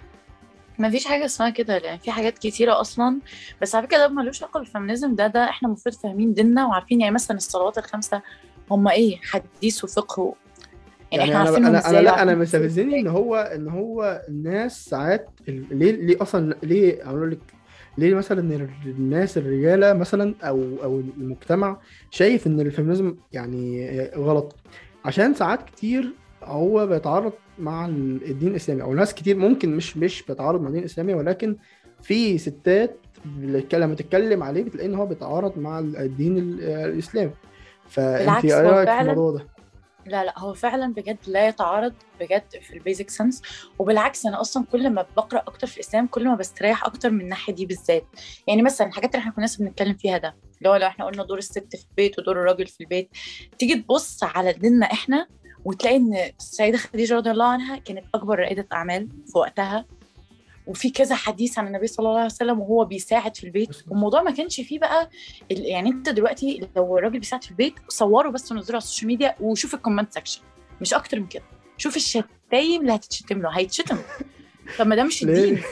ما فيش حاجه اسمها كده يعني في حاجات كتيره اصلا بس على فكره ده ملوش علاقه بالفيمينيزم ده ده احنا المفروض فاهمين ديننا وعارفين يعني مثلا الصلوات الخمسه هم ايه حديث وفقه و... يعني, يعني احنا انا عارفينهم انا انا ازاي لا وعارفين انا بيصيروا مستفزني ازاي ان هو ان هو الناس ساعات ال- ليه ليه اصلا ليه اقول لك ليه مثلا إن الناس الرجاله مثلا او او المجتمع شايف ان الفيمينيزم يعني غلط عشان ساعات كتير هو بيتعارض مع ال- الدين الاسلامي او ناس كتير ممكن مش مش بيتعارض مع الدين الاسلامي ولكن في ستات اللي لما تتكلم عليه بتلاقي ان هو بيتعارض مع الدين ال- الاسلامي فانت بالعكس ايه هو رايك في فعلا الموضوع ده؟ لا لا هو فعلا بجد لا يتعارض بجد في البيزك سنس وبالعكس انا اصلا كل ما بقرا اكتر في الاسلام كل ما بستريح اكتر من الناحيه دي بالذات يعني مثلا الحاجات اللي احنا كنا لسه بنتكلم فيها ده اللي هو لو احنا قلنا دور الست في البيت ودور الراجل في البيت تيجي تبص على ديننا احنا وتلاقي ان السيده خديجه رضي الله عنها كانت اكبر رائده اعمال في وقتها وفي كذا حديث عن النبي صلى الله عليه وسلم وهو بيساعد في البيت والموضوع ما كانش فيه بقى ال- يعني انت دلوقتي لو الراجل بيساعد في البيت صوره بس ونزله على السوشيال ميديا وشوف الكومنت سكشن مش اكتر من كده شوف الشتايم اللي هتتشتم له هيتشتم طب ما ده مش ليه؟ الدين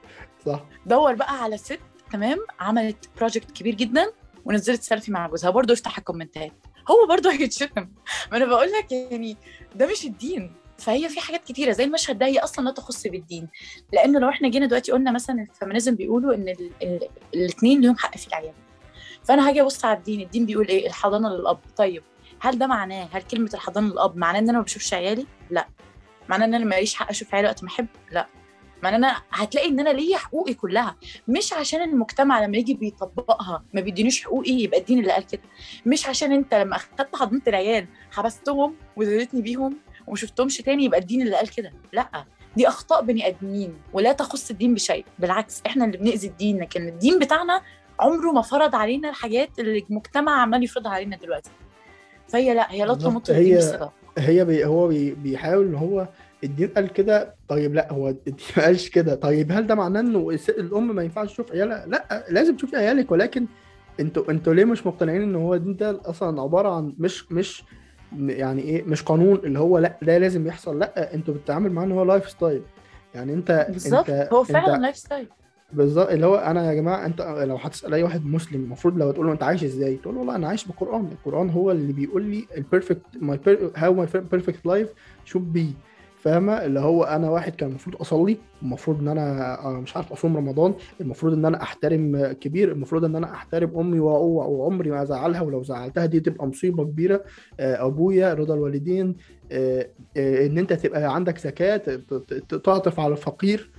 صح دور بقى على ست تمام عملت بروجكت كبير جدا ونزلت سيلفي مع جوزها برضه افتح الكومنتات هو برضه هيتشتم ما انا بقول لك يعني ده مش الدين فهي في حاجات كتيره زي المشهد ده هي اصلا لا تخص بالدين لانه لو احنا جينا دلوقتي قلنا مثلا الفيمينيزم بيقولوا ان الاثنين ليهم حق في العيال فانا هاجي ابص على الدين الدين بيقول ايه الحضانه للاب طيب هل ده معناه هل كلمه الحضانه للاب معناه ان انا ما بشوفش عيالي لا معناه ان انا ماليش حق اشوف عيالي وقت ما احب لا معناه ان انا هتلاقي ان انا ليا حقوقي كلها مش عشان المجتمع لما يجي بيطبقها ما بيدينيش حقوقي يبقى الدين اللي قال كده مش عشان انت لما اخدت حضانه العيال حبستهم وزلتني بيهم وما شفتهمش تاني يبقى الدين اللي قال كده لا دي اخطاء بني ادمين ولا تخص الدين بشيء بالعكس احنا اللي بنأذي الدين لكن الدين بتاعنا عمره ما فرض علينا الحاجات اللي المجتمع عمال يفرضها علينا دلوقتي فهي لا هي لا بالظبط تمت الدين هي بالصدق هي بي هو بي بيحاول ان هو الدين قال كده طيب لا هو الدين ما قالش كده طيب هل ده معناه انه الس- الام ما ينفعش تشوف عيالها لا لازم تشوفي عيالك ولكن انتوا انتوا ليه مش مقتنعين ان هو الدين ده اصلا عباره عن مش مش م- يعني ايه مش قانون اللي هو لا ده لازم يحصل لا انتوا بتتعامل معاه ان هو لايف ستايل يعني انت بالظبط انت هو فعلا انت لايف ستايل بالظبط اللي هو انا يا جماعه انت لو هتسال اي واحد مسلم المفروض لو تقول له انت عايش ازاي تقول له والله انا عايش بالقران القران هو اللي بيقول لي البيرفكت ماي هاو ماي بيرفكت لايف شوب بي فاهمه اللي هو انا واحد كان المفروض اصلي المفروض ان انا آه، مش عارف اصوم رمضان المفروض ان انا احترم آه، كبير المفروض ان انا احترم امي وأ- وعمري ما ازعلها ولو زعلتها دي تبقى مصيبه كبيره آه، ابويا رضا الوالدين آه، آه، ان انت تبقى عندك زكاه ت- ت- ت- تعطف على الفقير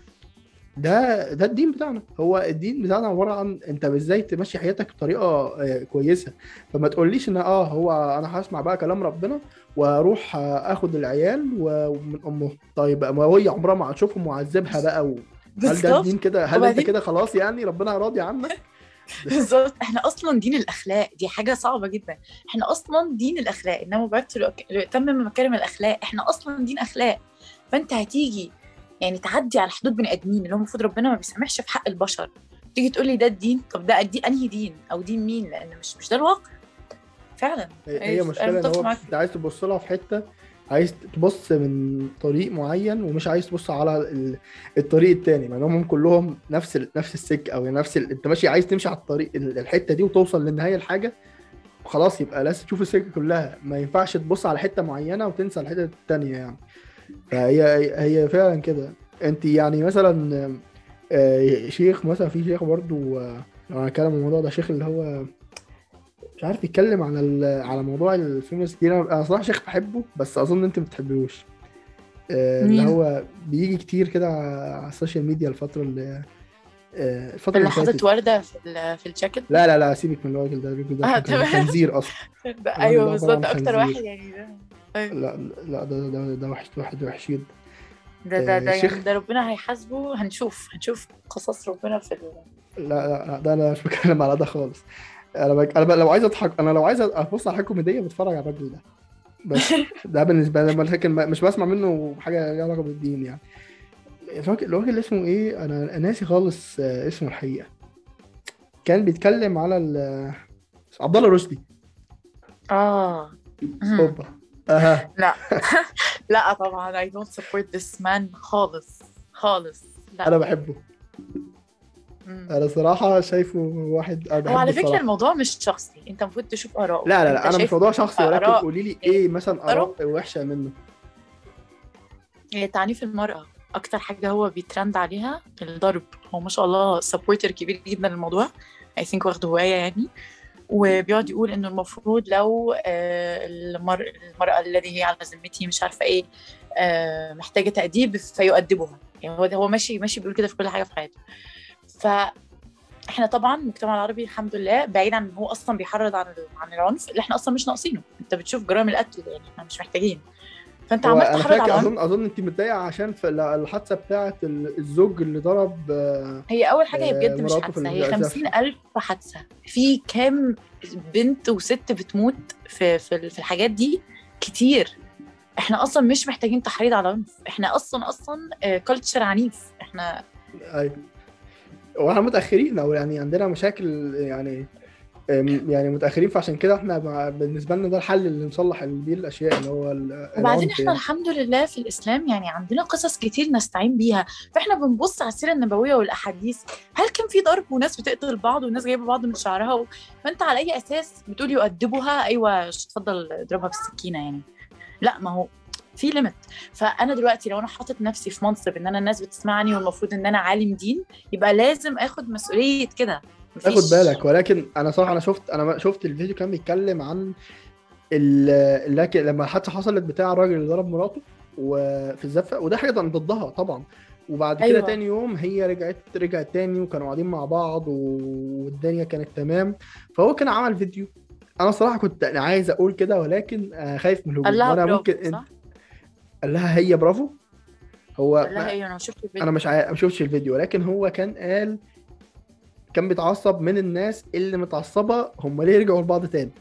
ده ده الدين بتاعنا هو الدين بتاعنا عباره عن انت ازاي تمشي حياتك بطريقه آه، كويسه فما تقوليش ان اه هو انا هسمع بقى كلام ربنا واروح آه، اخد العيال و- ومن امهم طيب ما هي عمرها ما هتشوفهم وعذبها بقى و... هل ده بالظبط الدين كده هل انت وبعدين كده خلاص يعني ربنا راضي عنك بالظبط احنا اصلا دين الاخلاق دي حاجه صعبه جدا احنا اصلا دين الاخلاق انما بعثت لأتمم مكارم الاخلاق احنا اصلا دين اخلاق فانت هتيجي يعني تعدي على حدود بني ادمين اللي هو المفروض ربنا ما بيسامحش في حق البشر تيجي تقول لي ده الدين طب ده دي انهي دين او دين مين لان مش مش ده الواقع فعلا هي هي أيوة، مشكله أنا ان متفق هو معاك انت عايز تبص لها في حته عايز تبص من طريق معين ومش عايز تبص على ال- الطريق التاني مع انهم كلهم نفس ال... نفس السكه او نفس ال... انت ماشي عايز تمشي على الطريق ال- الحته دي وتوصل للنهايه الحاجه خلاص يبقى لازم تشوف السكه كلها ما ينفعش تبص على حته معينه وتنسى الحته التانيه يعني فهي هي فعلا كده انت يعني مثلا آه، شيخ مثلا في شيخ برضو آه، لو هنتكلم عن الموضوع ده شيخ اللي هو مش عارف يتكلم على ال- على موضوع الفيمينست دي انا أنا صراحه شيخ بحبه بس اظن انت ما بتحبيهوش آه، اللي مين؟ هو بيجي كتير كده على السوشيال ميديا الفتره اللي آه، الفتره اللي اللي فاتت حاطط ورده في ال- في الجاكيت لا لا لا سيبك من الراجل ده الراجل ده آه، كان تمام. خنزير اصلا ده الراجل ايوه ده بالظبط عبارة عن اكتر خنزير. واحد يعني ده أيوة. لا لا ده ده ده وحش واحد وحش جدا ده ده ده شيخ- يعني ده ربنا هيحاسبه هنشوف هنشوف قصص ربنا في ال... لا لا لا ده انا مش بتكلم على ده خالص انا بك... انا ب... لو عايز اضحك انا لو عايز ابص على حاجه كوميديه بتفرج على الراجل ده بس ده بالنسبه لي لكن ما- مش بسمع منه حاجه ليها علاقه بالدين يعني الراجل الراجل اللي اسمه ايه انا ناسي خالص آه، اسمه الحقيقه كان بيتكلم على ال... عبد الله رشدي اه مم. اوبا اها لا لا طبعا I don't support this man خالص خالص لا انا بحبه مم. انا صراحه شايفه واحد انا هو بحبه على فكره الصراحة. الموضوع مش شخصي انت المفروض تشوف اراءه لا لا أنت لا انا مش شايف موضوع شخصي ولكن آراء قولي لي ايه مثلا آراء؟ اراء وحشه منه هي تعنيف المرأة أكتر حاجة هو بيترند عليها الضرب هو ما شاء الله سبورتر كبير جدا للموضوع I think واخده هواية يعني وبيقعد يقول إنه المفروض لو آه، المر... المرأة الذي هي على ذمتي مش عارفة إيه آه، محتاجة تأديب فيؤدبها يعني هو هو ماشي ماشي بيقول كده في كل حاجة في حياته ف احنا طبعا المجتمع العربي الحمد لله بعيد عن ان هو اصلا بيحرض عن عن العنف اللي احنا اصلا مش ناقصينه انت بتشوف جرائم القتل يعني احنا مش محتاجين فانت هو عمال انا تحرض على فاكر العنف اظن اظن انت متضايقه عشان في الحادثه بتاعه ال- الزوج اللي ضرب آه، هي اول حاجه هي آه، بجد مش مراته في حادثه هي الزفة. خمسين الف حادثه في كام بنت وست بتموت في في في الحاجات دي كتير احنا اصلا مش محتاجين تحريض على العنف احنا اصلا اصلا كلتشر عنيف احنا ايوه واحنا متاخرين او يعني عندنا مشاكل يعني آم، يعني متاخرين فعشان كده احنا مع- بالنسبه لنا ده الحل اللي نصلح بيه الاشياء اللي هو ال- وبعدين العنف احنا يعني. الحمد لله في الاسلام يعني عندنا قصص كتير نستعين بيها فاحنا بنبص على السيره النبويه والاحاديث هل كان في ضرب وناس بتقتل بعض وناس جايبه بعض من شعرها و... فانت على اي اساس بتقول يؤدبها ايوه اتفضل اضربها بالسكينه يعني لا ما هو في ليميت فانا دلوقتي لو انا حاطط نفسي في منصب ان انا الناس بتسمعني والمفروض ان انا عالم دين يبقى لازم اخد مسؤوليه كده اخد مفيش- بالك ولكن انا صراحه انا شفت انا ما- شفت الفيديو كان بيتكلم عن ال- لكن لما الحادثه حصلت بتاع الراجل اللي ضرب مراته وفي الزفه وده حاجه انا ضدها طبعا وبعد كده أيوة. تاني يوم هي رجعت رجعت تاني وكانوا قاعدين مع بعض والدنيا كانت تمام فهو كان عمل فيديو انا صراحه كنت أنا عايز اقول كده ولكن آه، خايف من قال الهجوم لها وانا برافو ممكن انت صح؟ قال لها هي برافو هو قال لها ما- ايوه انا شفت الفيديو انا مش عارف ما شفتش الفيديو ولكن هو كان قال كان بيتعصب من الناس اللي متعصبه هم ليه رجعوا لبعض تاني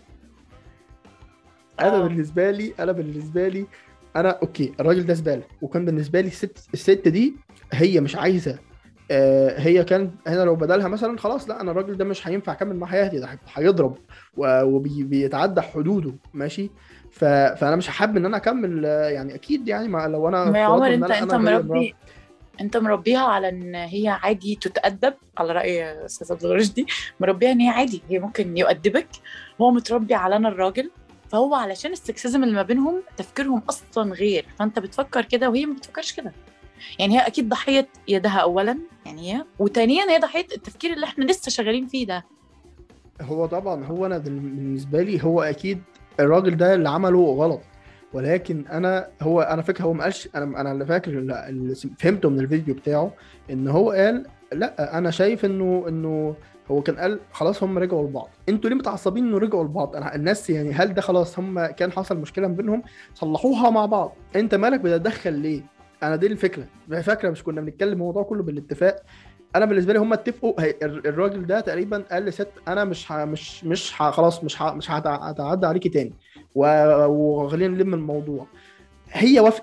انا آه. بالنسبه لي انا بالنسبه لي انا اوكي الراجل ده زباله وكان بالنسبه لي الست الست دي هي مش عايزه آه هي كان هنا لو بدلها مثلا خلاص لا انا الراجل ده مش هينفع اكمل معاه حياتي ده هيضرب وبيتعدى حدوده ماشي ف... فانا مش حابب ان انا اكمل آه، يعني اكيد يعني ما لو انا ما يا افترضنا عمر إن انت أنا- انت أنا هي مربي انت مربيها على ان هي عادي تتأدب على رأي استاذ عبد الرشدي مربيها ان هي عادي هي ممكن يؤدبك هو متربي على انا الراجل فهو علشان السكسزم اللي ما بينهم تفكيرهم اصلا غير فانت بتفكر كده وهي ما بتفكرش كده يعني هي اكيد ضحيه يدها اولا يعني هي وثانيا هي ضحيه التفكير اللي احنا لسه شغالين فيه ده هو طبعا هو انا بال- بالنسبه لي هو اكيد الراجل ده اللي عمله غلط ولكن انا هو انا فاكر هو ما قالش انا انا اللي فاكر اللي اللي فهمته من الفيديو بتاعه ان هو قال لا انا شايف انه انه هو كان قال خلاص هم رجعوا لبعض انتوا ليه متعصبين انه رجعوا لبعض انا الناس يعني هل ده خلاص هم كان حصل مشكله ما بينهم صلحوها مع بعض انت مالك بتتدخل ليه انا دي الفكره فاكره مش كنا بنتكلم الموضوع كله بالاتفاق انا بالنسبه لي هم اتفقوا هي الر- الراجل ده تقريبا قال لست انا مش ه مش مش ه خلاص مش ه مش هتع- هتعدى عليكي تاني و- وخلينا نلم الموضوع هي وافقت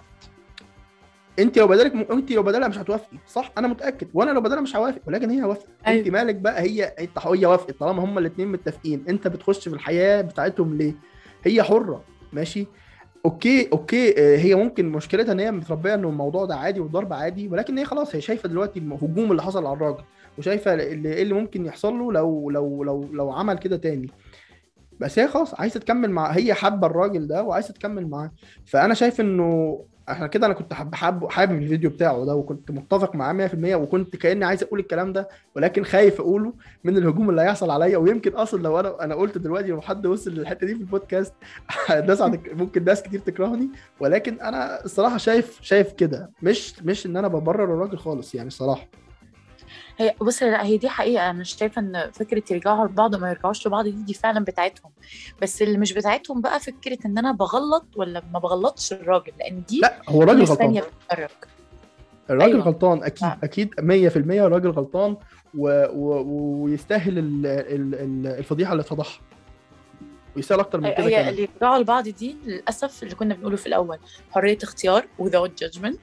انت لو بدالك م... انت لو بدالها مش هتوافقي صح انا متاكد وانا لو بدالها مش هوافق ولكن هي وافقت أيوة. انت مالك بقى هي انت هي وافقت طالما هما الاثنين متفقين انت بتخش في الحياه بتاعتهم ليه هي حره ماشي اوكي اوكي آه، هي ممكن مشكلتها ان هي متربيه انه الموضوع ده عادي والضرب عادي ولكن هي خلاص هي شايفه دلوقتي الهجوم اللي حصل على الراجل وشايفه اللي, إيه اللي ممكن يحصل له لو لو لو لو عمل كده تاني بس هي خلاص عايزه تكمل مع هي حابه الراجل ده وعايزه تكمل معاه فانا شايف انه احنا كده انا كنت حابب حابب حابب الفيديو بتاعه ده وكنت متفق معاه 100% وكنت كاني عايز اقول الكلام ده ولكن خايف اقوله من الهجوم اللي هيحصل عليا ويمكن اصلا لو انا انا قلت دلوقتي لو حد وصل للحته دي في البودكاست الناس هتك- ممكن ناس كتير تكرهني ولكن انا الصراحه شايف شايف كده مش مش ان انا ببرر الراجل خالص يعني الصراحه هي بص لا هي دي حقيقة أنا شايفة إن فكرة يرجعوا لبعض وما يرجعوش لبعض دي دي فعلا بتاعتهم بس اللي مش بتاعتهم بقى فكرة إن أنا بغلط ولا ما بغلطش الراجل لأن دي لا هو الراجل ناس غلطان تانية بتتفرج الراجل أيوة. غلطان اكيد فعلا. اكيد 100% الراجل غلطان و... و... ويستاهل ال... ال... ال- الفضيحه اللي اتفضحها ويستاهل اكتر من كده هي كمان اللي يرجعوا لبعض دي للأسف اللي كنا بنقوله في الأول حرية اختيار without judgment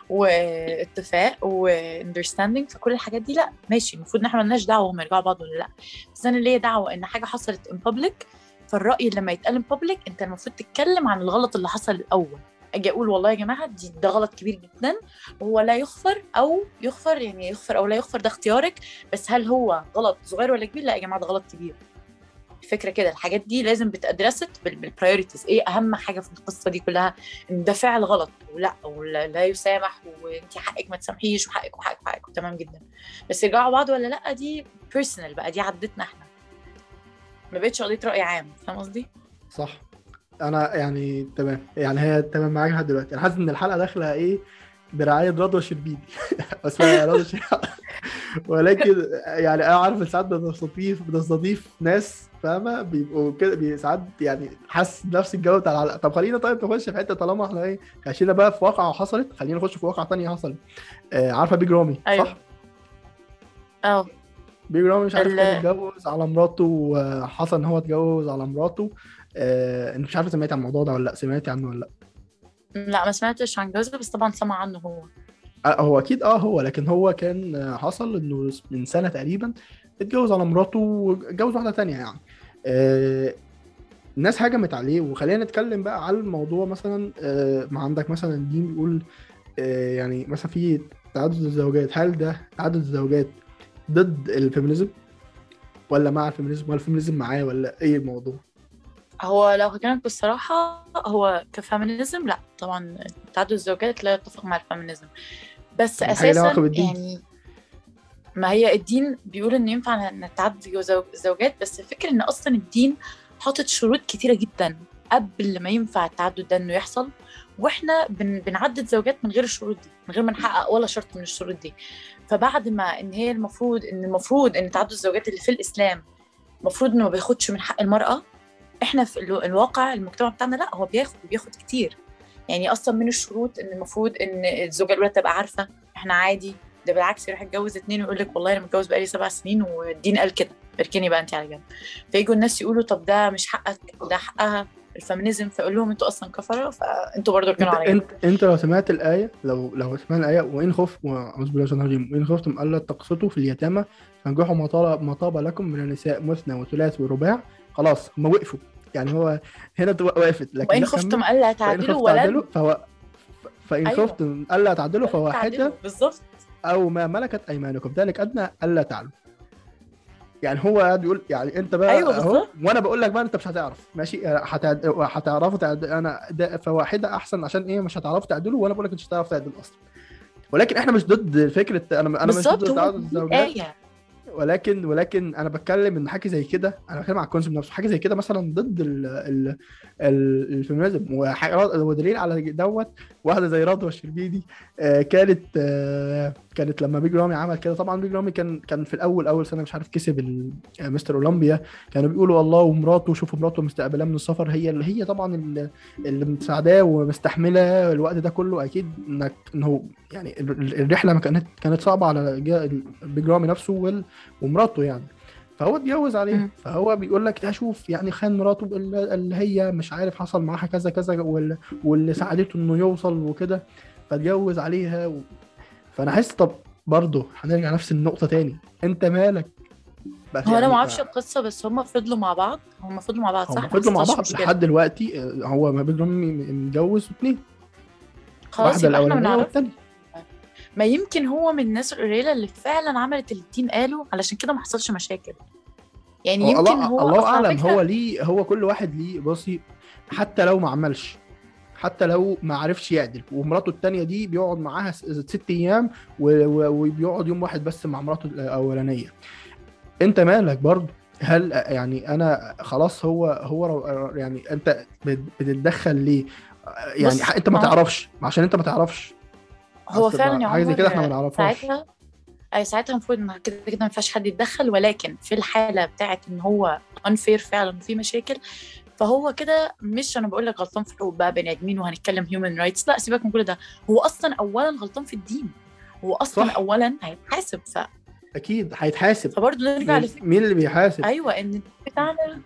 واتفاق و understanding فكل الحاجات دي لا ماشي المفروض إن احنا ملناش دعوة هم يرجعوا بعض ولا لا بس أنا ليا دعوة إن حاجة حصلت in public فالرأي لما يتقال in public أنت المفروض تتكلم عن الغلط اللي حصل الأول اجي اقول والله يا جماعه دي ده غلط كبير جدا وهو لا يغفر او يغفر يعني يغفر او لا يغفر ده اختيارك بس هل هو غلط صغير ولا كبير لا يا جماعه ده غلط كبير الفكره كده الحاجات دي لازم بتدرست بالبرايورتيز ايه اهم حاجه في القصه دي كلها ان ده فعل غلط ولا ولا لا يسامح وانت حقك ما تسامحيش وحقك وحقك وحقك تمام جدا بس يرجعوا بعض ولا لا دي بيرسونال بقى دي عدتنا احنا ما بقتش قضيه راي عام فاهم قصدي؟ صح انا يعني تمام يعني هي تمام معاك لحد دلوقتي انا حاسس ان الحلقه داخله ايه برعايه رضوى شربيني اسمها رضوى شربيني ولكن يعني انا عارف إن ساعات بنستضيف بنستضيف ناس فاهمه بيبقوا كده بي- ساعات يعني حاسس نفس الجو بتاع الحلقه طب خلينا طيب نخش في حته طالما احنا ايه عشان بقى في واقعه حصلت خلينا نخش في واقعه تانية حصلت آه عارفه بيج رامي أيوة. صح؟ اه بيج رامي مش عارف ال- كان اتجوز على مراته وحصل ان هو اتجوز على مراته آه انت مش عارفه سمعتي عن الموضوع ده ولا لا سمعتي عنه ولا لا لا ما سمعتش عن جوزها بس طبعا سمع عنه هو آه، هو اكيد اه هو لكن هو كان آه، حصل انه من سنه تقريبا اتجوز على مراته واتجوز واحده تانية يعني آه الناس هجمت عليه وخلينا نتكلم بقى على الموضوع مثلا آه ما عندك مثلا الدين بيقول آه يعني مثلا في تعدد الزوجات هل ده تعدد الزوجات ضد الفيمينيزم ولا مع الفيمينيزم ولا الفيمينيزم معاه ولا ايه الموضوع هو لو هكلمك بالصراحة هو كفيمينيزم لا طبعا تعدد الزوجات لا يتفق مع الفيمينيزم بس طب حاجة لها علاقة أساسا بالدين؟ يعني ما هي الدين بيقول إن ينفع إن تعدد زو- زوجات بس الفكرة إن أصلا الدين حاطط شروط كتيرة جدا قبل ما ينفع التعدد ده إنه يحصل واحنا بن بنعدد زوجات من غير الشروط دي من غير ما نحقق ولا شرط من الشروط دي فبعد ما ان هي المفروض ان المفروض ان تعدد الزوجات اللي في الاسلام المفروض انه ما بياخدش من حق المراه احنا في الو- الواقع المجتمع بتاعنا لا هو بياخد بياخد كتير يعني اصلا من الشروط ان المفروض ان الزوجه الاولى تبقى عارفه احنا عادي ده بالعكس يروح يتجوز اتنين ويقول لك والله انا متجوز بقالي سبع سنين والدين قال كده اركني بقى انت على جنب فيجوا الناس يقولوا طب ده مش حقك ده حقها الفيمينيزم فيقول لهم انتوا اصلا كفره فانتوا برضه انت اركنوا على جنب انت انت لو سمعت الايه لو لو سمعت الايه وان خف اعوذ بالله من الشيطان الرجيم وان خفتم الا تقسطوا في اليتامى فانجحوا ما طاب ما طاب لكم من النساء مثنى وثلاث ورباع خلاص هم وقفوا يعني هو هنا تبقى وقفت لكن وان لا خفتم كمل. الا فان تعدلوا خفتم ولا تعدلوا فهو فان أيوة. خفتم الا تعدلوا فواحده بالظبط او ما ملكت ايمانكم ذلك ادنى الا تعلوا يعني هو قاعد يقول يعني انت بقى أيوة اهو بالظبط. وانا بقول لك بقى انت مش هتعرف ماشي هتعد... هتعرفوا تعد... انا ده فواحده احسن عشان ايه مش هتعرفوا تعدلوا وانا بقول لك مش هتعرف تعدل اصلا ولكن احنا مش ضد فكره انا انا مش بالظبط ضد هو تعدد دي الزوجات الآية ولكن ولكن انا بتكلم ان حاجه زي كده انا بتكلم على الكونسيبت نفسه حاجه زي كده مثلا ضد ال ال ال الفيمينيزم وح- ودليل على دوت واحده زي رضوى الشربيني آه، كانت آه، كانت لما بيج رامي عمل كده طبعا بيج رامي كان كان في الاول اول سنه مش عارف كسب ال- آه، مستر اولمبيا كانوا بيقولوا الله ومراته شوفوا مراته مستقبلاه من السفر هي اللي هي طبعا اللي اللي مساعداه ومستحمله الوقت ده كله اكيد انك انه يعني ال- ال- الرحله ما كانت كانت صعبه على جا- بيج رامي نفسه وال ومراته يعني فهو اتجوز عليها مم. فهو بيقول لك ده شوف يعني خان مراته اللي اللي هي مش عارف حصل معاها كذا كذا وال- واللي ساعدته انه يوصل وكده فاتجوز عليها و... فانا حاسس طب برضه هنرجع نفس النقطة تاني انت مالك بس هو انا يعني ما اعرفش ف- القصه بس هم فضلوا مع بعض هم فضلوا مع بعض صح هم فضلوا مع بس مش بعض مشكلة. لحد دلوقتي آه، هو ما بينهم متجوز اتنين خلاص واحدة يبقى احنا الأولانية بنعرف والتانية ما يمكن هو من الناس القليله اللي فعلا عملت اللي الدين قاله علشان كده ما حصلش مشاكل يعني هو يمكن الله هو الله أصل على اعلم فكرة هو ليه هو كل واحد ليه بصي حتى لو ما عملش حتى لو ما عرفش يعدل ومراته التانية دي بيقعد معاها س- ست ايام و- و- وبيقعد يوم واحد بس مع مراته الاولانيه انت مالك برضه هل يعني انا خلاص هو هو رو- يعني انت بت- بتتدخل ليه يعني بص، انت ما آه. تعرفش عشان انت ما تعرفش هو أصل فعلا يا حاجة زي عمر كده إحنا ما نعرفهاش. ساعتها أي ساعتها المفروض ان كده كده ما ينفعش حد يتدخل ولكن في الحاله بتاعت ان هو unfair فعلا وفي مشاكل فهو كده مش انا بقول لك غلطان في حقوق بقى بني ادمين وهنتكلم هيومن رايتس لا سيبك من كل ده هو اصلا اولا غلطان في الدين هو اصلا صح. اولا هيتحاسب ف... اكيد هيتحاسب فبرضه نرجع مين لفكره مين اللي بيحاسب ايوه ان الدين بتاعنا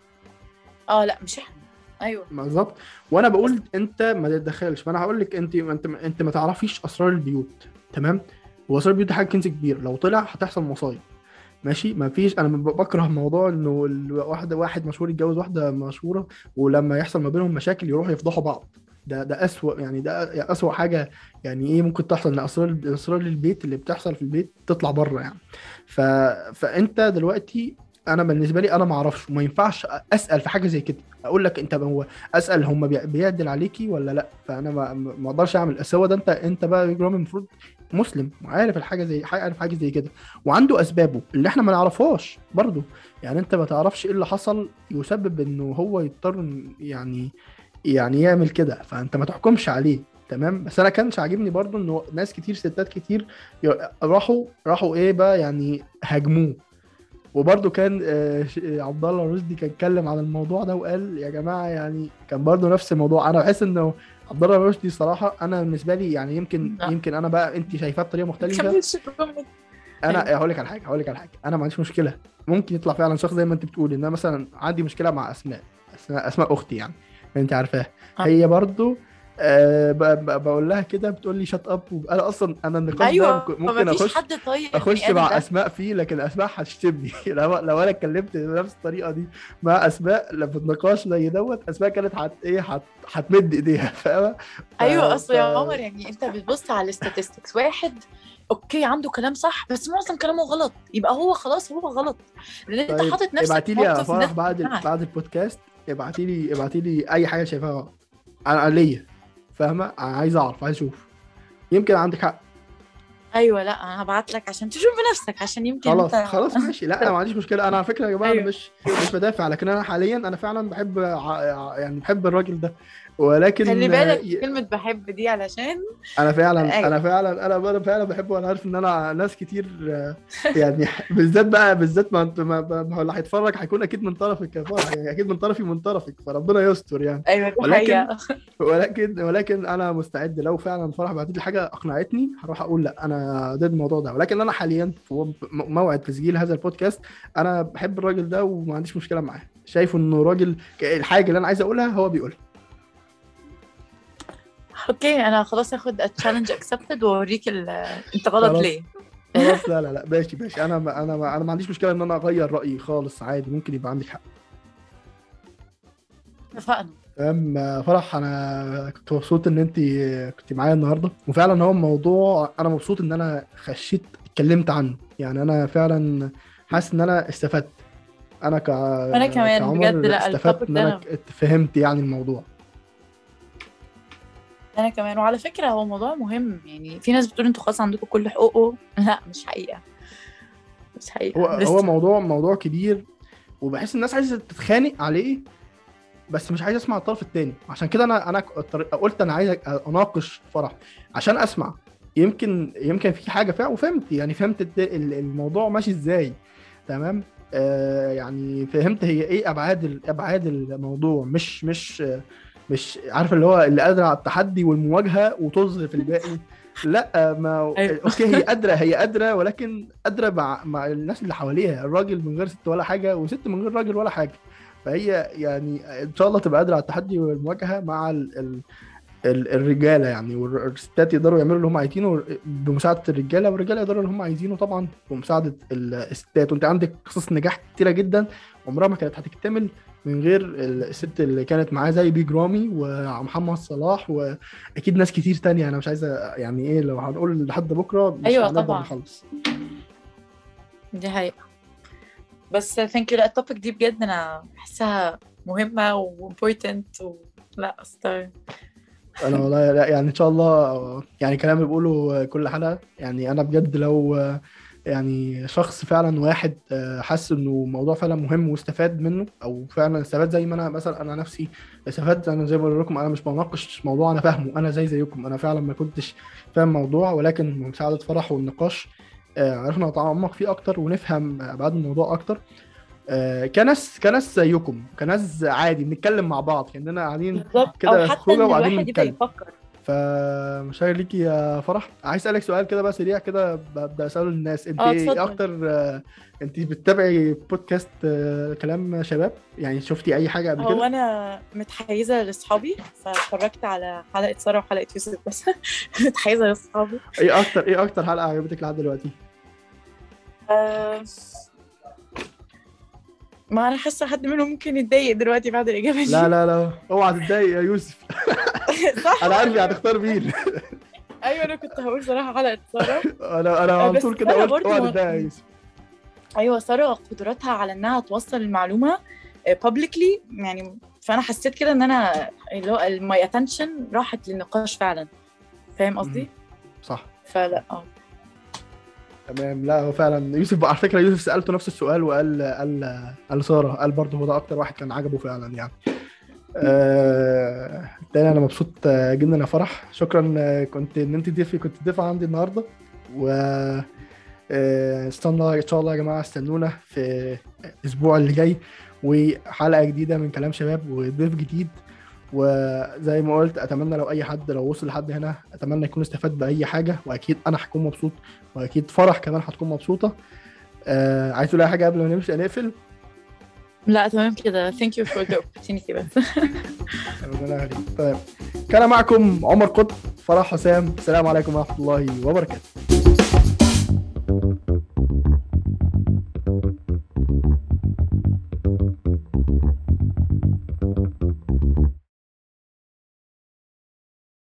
اه لا مش احنا ايوه بالظبط وانا بقول انت ما تتدخلش فانا هقول لك انت انت انت ما تعرفيش اسرار البيوت تمام واسرار البيوت دي حاجه كنز كبير لو طلع هتحصل مصايب ماشي ما فيش انا ب- بكره موضوع انه الواحد واحد مشهور يتجوز واحده مشهوره ولما يحصل ما بينهم مشاكل يروحوا يفضحوا بعض ده ده اسوأ يعني ده اسوأ حاجه يعني ايه ممكن تحصل ان اسرار اسرار البيت اللي بتحصل في البيت تطلع بره يعني ف... فانت دلوقتي انا بالنسبه لي انا ما اعرفش وما ينفعش اسال في حاجه زي كده اقول لك انت هو اسال هم بي- بيعدل عليكي ولا لا فانا ما ما اقدرش اعمل بس هو ده انت انت بقى يا جرام المفروض مسلم وعارف الحاجه زي عارف حاجه زي كده وعنده اسبابه اللي احنا ما نعرفهاش برضه يعني انت ما تعرفش ايه اللي حصل يسبب انه هو يضطر إن- يعني يعني يعمل كده فانت ما تحكمش عليه تمام بس انا كانش عاجبني برضه انه ناس كتير ستات كتير ي- راحوا راحوا ايه بقى يعني هاجموه وبرضه كان آه، ش- آه، عبد الله رشدي كان اتكلم عن الموضوع ده وقال يا جماعه يعني كان برضه نفس الموضوع انا بحس انه عبد الله رشدي صراحه انا بالنسبه لي يعني يمكن لا. يمكن انا بقى انت شايفاه بطريقه مختلفه كملش الجملة. انا هقول لك على حاجه هقول لك على حاجه انا ما عنديش مشكله ممكن يطلع فعلا شخص زي ما انت بتقولي ان انا مثلا عندي مشكله مع اسماء اسماء, أسماء اختي يعني انت عارفاها آه. هي برضو أه ب- ب- بقول لها كده بتقول لي شات اب انا اصلا انا النقاش ايوه ده ممكن ما فيش اخش حد طيب اخش البني آدم مع ده. اسماء فيه لكن اسماء هتشتمني لو لو انا اتكلمت بنفس الطريقه دي مع اسماء لما في النقاش زي دوت اسماء كانت هت ايه هت- هتمد ايديها فاهمه ف- ايوه اصل يا ف- عمر يعني انت بتبص على الستاتستكس واحد اوكي عنده كلام صح بس معظم كلامه غلط يبقى هو خلاص هو غلط لان انت طيب حاطط نفسك ابعتي في لي يا موقف فرح الناس بعد بتسمعك. بعد البودكاست ابعتي لي ابعتي لي اي حاجه شايفاها غلط انا ليا فاهمه عايز اعرف عايز اشوف يمكن عندك حق ايوه لا انا هبعت لك عشان تشوف بنفسك عشان يمكن خلاص انت خلاص ماشي لا انا ما عنديش مشكله انا على فكره يا جماعه انا أيوة. مش مش بدافع لكن انا حاليا انا فعلا بحب ع- يعني بحب الراجل ده ولكن خلي بالك ي- كلمة بحب دي علشان انا فعلا أيوة. انا فعلا انا انا فعلا بحبه وانا عارف ان انا ناس كتير آه، يعني بالذات بقى بالذات ما انت ما ما- ما هو اللي هيتفرج هيكون اكيد من طرفك يا فرح يعني اكيد من طرفي ومن طرفك فربنا يستر يعني ايوه دي ولكن- حقيقة ولكن ولكن انا مستعد لو فعلا فرح بعتت لي حاجه اقنعتني هروح اقول لا انا ضد الموضوع ده ولكن انا حاليا في م- موعد تسجيل هذا البودكاست انا بحب الراجل ده وما عنديش مشكله معاه شايفه انه راجل ك- الحاجه اللي انا عايز اقولها هو بيقولها اوكي انا خلاص هاخد التشالنج اكسبتد واوريك ال- انت غلط خلاص. ليه خلاص لا لا لا ماشي ماشي انا ما انا ما انا ما عنديش مشكله ان انا اغير رايي خالص عادي ممكن يبقى عندك حق اتفقنا تمام فرح انا كنت مبسوط ان انت كنت معايا النهارده وفعلا هو الموضوع انا مبسوط ان انا خشيت اتكلمت عنه يعني انا فعلا حاسس ان انا استفدت انا ك أنا كمان كعمر بجد، لا، استفدت التوبيك ان ده انا أنا- فهمت يعني الموضوع انا كمان وعلى فكره هو موضوع مهم يعني في ناس بتقول انتوا خلاص عندكم كل حقوقه لا مش حقيقه مش حقيقه هو لسه. هو موضوع موضوع كبير وبحس الناس عايزه تتخانق عليه بس مش عايز اسمع الطرف التاني عشان كده انا انا قلت انا عايز اناقش فرح عشان اسمع يمكن يمكن في حاجه فيها وفهمت يعني فهمت الد- ال- الموضوع ماشي ازاي تمام آه يعني فهمت هي ايه ابعاد ال- ابعاد الموضوع مش مش آه، مش عارف اللي هو اللي قادره على التحدي والمواجهه وطز في الباقي لا ما أيوة. اوكي هي قادره هي قادره ولكن قادره مع مع الناس اللي حواليها الراجل من غير ست ولا حاجه وست من غير راجل ولا حاجه فهي يعني ان شاء الله تبقى قادره على التحدي والمواجهه مع ال ال ال الرجاله يعني والستات يقدروا يعملوا اللي هم عايزينه بمساعده الرجاله والرجاله يقدروا اللي هم عايزينه طبعا بمساعده ال- الستات وانت عندك قصص نجاح كتيره جدا عمرها ما كانت هتكتمل من غير الست اللي كانت معاه زي بيج رامي ومحمد صلاح واكيد ناس كتير تانية انا مش عايزه يعني ايه لو هنقول لحد بكره مش أيوة هنقدر طبعاً. نخلص دي حقيقه بس ثانك يو لا التوبيك دي بجد انا بحسها مهمه وامبورتنت و... لا استاذ انا والله لا يعني ان شاء الله يعني كلام اللي بقوله كل حلقه يعني انا بجد لو يعني شخص فعلا واحد آه، حس انه الموضوع فعلا مهم واستفاد منه او فعلا استفاد زي ما انا مثلا انا نفسي استفدت انا زي ما بقول لكم انا مش بناقش موضوع انا فاهمه انا زي زيكم انا فعلا ما كنتش فاهم موضوع ولكن بمساعده فرح والنقاش آه، عرفنا نتعمق فيه اكتر ونفهم ابعاد الموضوع اكتر آه، كناس كناس زيكم كناس عادي بنتكلم مع بعض كاننا قاعدين بالظبط كده او في حتى خروجة ان وقاعدين الواحد يبدا نتكلم. يفكر فمشاهير ليكي يا فرح عايز اسالك سؤال كده بقى سريع كده ببدا اساله للناس انت اه، ايه اتفضل. اكتر آه، انت بتتابعي بودكاست آه، كلام شباب يعني شفتي اي حاجه قبل هو كده انا متحيزه لاصحابي فاتفرجت على حلقه ساره وحلقه يوسف بس متحيزه لاصحابي ايه اكتر ايه اكتر حلقه عجبتك لحد دلوقتي آه، ما انا حاسه حد منهم ممكن يتضايق دلوقتي بعد الاجابه دي لا لا لا اوعى تتضايق يا يوسف صح انا عارف هتختار مين ايوه انا كنت هقول صراحه حلقه ساره انا انا على بس طول كده سارة قلت برضو اوعى ما- تتضايق يا يوسف ايوه ساره قدرتها على انها توصل المعلومه بابليكلي يعني فانا حسيت كده ان انا اللي هو ماي اتنشن راحت للنقاش فعلا فاهم قصدي؟ صح فلا اه تمام لا هو فعلا يوسف على فكره يوسف سالته نفس السؤال وقال قال قال ساره قال برضه هو ده اكتر واحد كان عجبه فعلا يعني آه... تاني انا مبسوط آه، جدا يا فرح شكرا آه، كنت ان انت ضيفي كنت ضيفه عندي النهارده و آه، استنى ان شاء الله يا جماعه استنونا في الاسبوع اللي جاي وحلقه جديده من كلام شباب وضيف جديد وزي ما قلت اتمنى لو اي حد لو وصل لحد هنا اتمنى يكون استفاد باي حاجه واكيد انا هكون مبسوط واكيد فرح كمان هتكون مبسوطه آه عايز تقول اي حاجه قبل ما نمشي نقفل لا تمام كده ثانك يو فور ذا opportunity بس ربنا يخليك. طيب كان معكم عمر قطب فرح حسام السلام عليكم ورحمه الله وبركاته